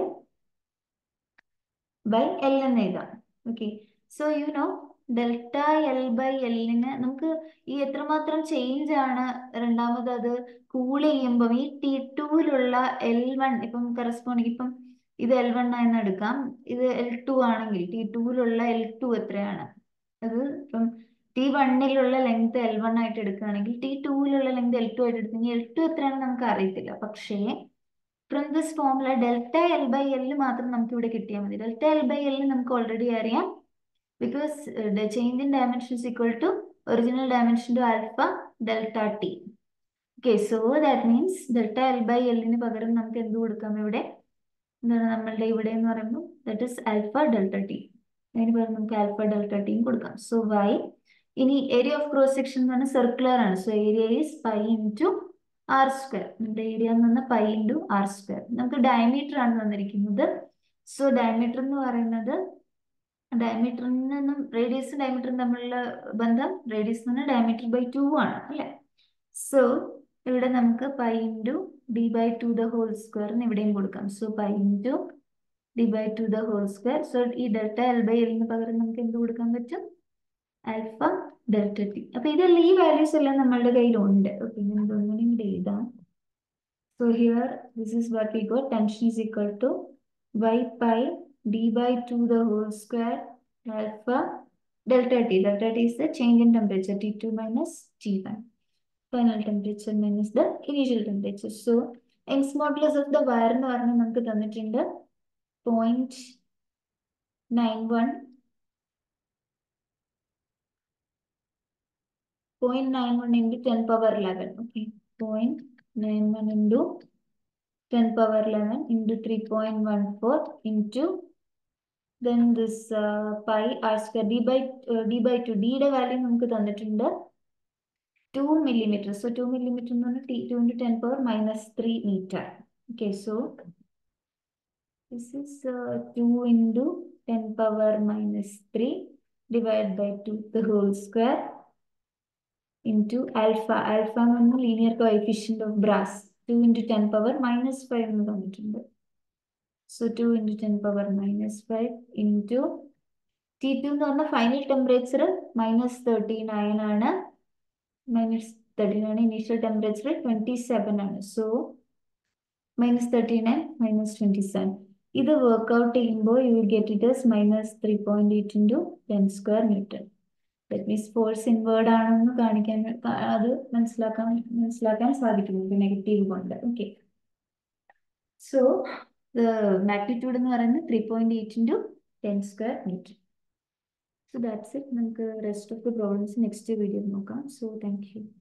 by L എന്ന് എഴുതാം okay so you know delta L by എല്ലിന് നമുക്ക് ഈ എത്രമാത്രം ചേഞ്ച് ആണ് രണ്ടാമത് അത് കൂൾ ചെയ്യുമ്പം ഈ ടി ടുവിലുള്ള എൽ വൺ ഇപ്പം കറസ്പോണ്ടിങ് ഇപ്പം ഇത് എൽ വൺ ആയെന്ന് എടുക്കാം ഇത് എൽ ടു ആണെങ്കിൽ ടി ടുവിലുള്ള എൽ ടു എത്രയാണ് അത് ഇപ്പം ടി വണ്ണിലുള്ള ലെങ്ത് എൽ വൺ ആയിട്ട് എടുക്കുകയാണെങ്കിൽ ടി ടുവിലുള്ള ലെങ്ത് എൽ ടു ആയിട്ട് എടുത്തെങ്കിൽ എൽ ടു എത്രയാണെന്ന് നമുക്ക് അറിയത്തില്ല പക്ഷേ from this formula delta L by L മാത്രം നമുക്ക് ഇവിടെ കിട്ടിയാൽ മതി ഡെൽറ്റ എൽ ബൈ എൽ നമുക്ക് ഓൾറെഡി അറിയാം because uh, the change in dimension is equal to original dimension to alpha delta t. Okay, so that means delta L by L ന് പകരം നമുക്ക് എന്ത് കൊടുക്കാം ഇവിടെ എന്താണ് നമ്മളുടെ ഇവിടെ എന്ന് പറയുമ്പോൾ that is alpha delta T അതിന് പകരം നമുക്ക് ആൽഫ ഡെൽറ്റ ടിയും കൊടുക്കാം സോ വൈ ഇനി ഏരിയ ഓഫ് ക്രോസ് സെക്ഷൻ എന്ന് പറഞ്ഞാൽ സർക്കുലർ ആണ് so area is pi into R square നമ്മുടെ ഏരിയ എന്ന് പറഞ്ഞാൽ പൈ ഇൻറ്റു ആർ സ്ക്വയർ നമുക്ക് ഡയമീറ്റർ ആണ് തന്നിരിക്കുന്നത് സോ ഡയമീറ്റർ എന്ന് പറയുന്നത് ഡയമീറ്ററിൽ നിന്നും റേഡിയസും ഡയമീറ്ററും തമ്മിലുള്ള ബന്ധം റേഡിയസ് എന്ന് പറഞ്ഞാൽ ഡയമീറ്റർ ബൈ ടു ആണ് അല്ലെ സോ ഇവിടെ നമുക്ക് pi into D by two the whole square എന്ന് ഇവിടെയും കൊടുക്കാം so pi into D by two the whole square so ഈ ഡെൽറ്റ എൽ ബൈ എല്ലിന് പകരം നമുക്ക് എന്ത് കൊടുക്കാൻ പറ്റും ആൽഫ ഡെൽറ്റ ടി അപ്പൊ ഇതെല്ലാം ഈ വാല്യൂസ് എല്ലാം നമ്മളുടെ കയ്യിലുണ്ട് ഓക്കെ ഞാൻ ഇതൊന്നും ഇവിടെ എഴുതാം so here this is what we got tension is equal to Y pi d by 2 the whole square alpha delta t. Delta t is the change in temperature T2 minus T1. Final temperature minus the initial temperature. So, Young's modulus of the wire എന്ന് പറഞ്ഞാൽ നമുക്ക് തന്നിട്ടുണ്ട് point nine one point nine one into ten power eleven okay point nine one into ten power eleven into three point one four into then this uh, pi r square d by uh, d by 2 d യുടെ value നമുക്ക് തന്നിട്ടുണ്ട് two millimetre so two millimetre എന്ന് പറഞ്ഞാൽ T two into ten power minus three metre okay so this is two into ten power minus three divide by two the whole square into alpha alpha എന്ന് പറഞ്ഞാൽ linear coefficient of brass two into ten power minus five എന്ന് തന്നിട്ടുണ്ട് So 2 into 10 power minus 5 into T2 എന്ന് പറഞ്ഞ final temperature minus thirty nine ആണ് minus thirty nine initial temperature twenty seven ആണ് so minus thirty nine minus twenty seven ഇത് work out ചെയ്യുമ്പോൾ you will get it as minus three point eight into ten square metre that means force inward ആണെന്ന് കാണിക്കാൻ അത് മനസ്സിലാക്കാൻ മനസ്സിലാക്കാൻ സാധിക്കുന്നു negative കൊണ്ട് ഓക്കെ സോ മാഗ്നിറ്റ്യൂഡ് എന്ന് പറയുന്നത് three point eight into ten square metre so that's it നമുക്ക് rest of the problems next video നോക്കാം സോ താങ്ക് യു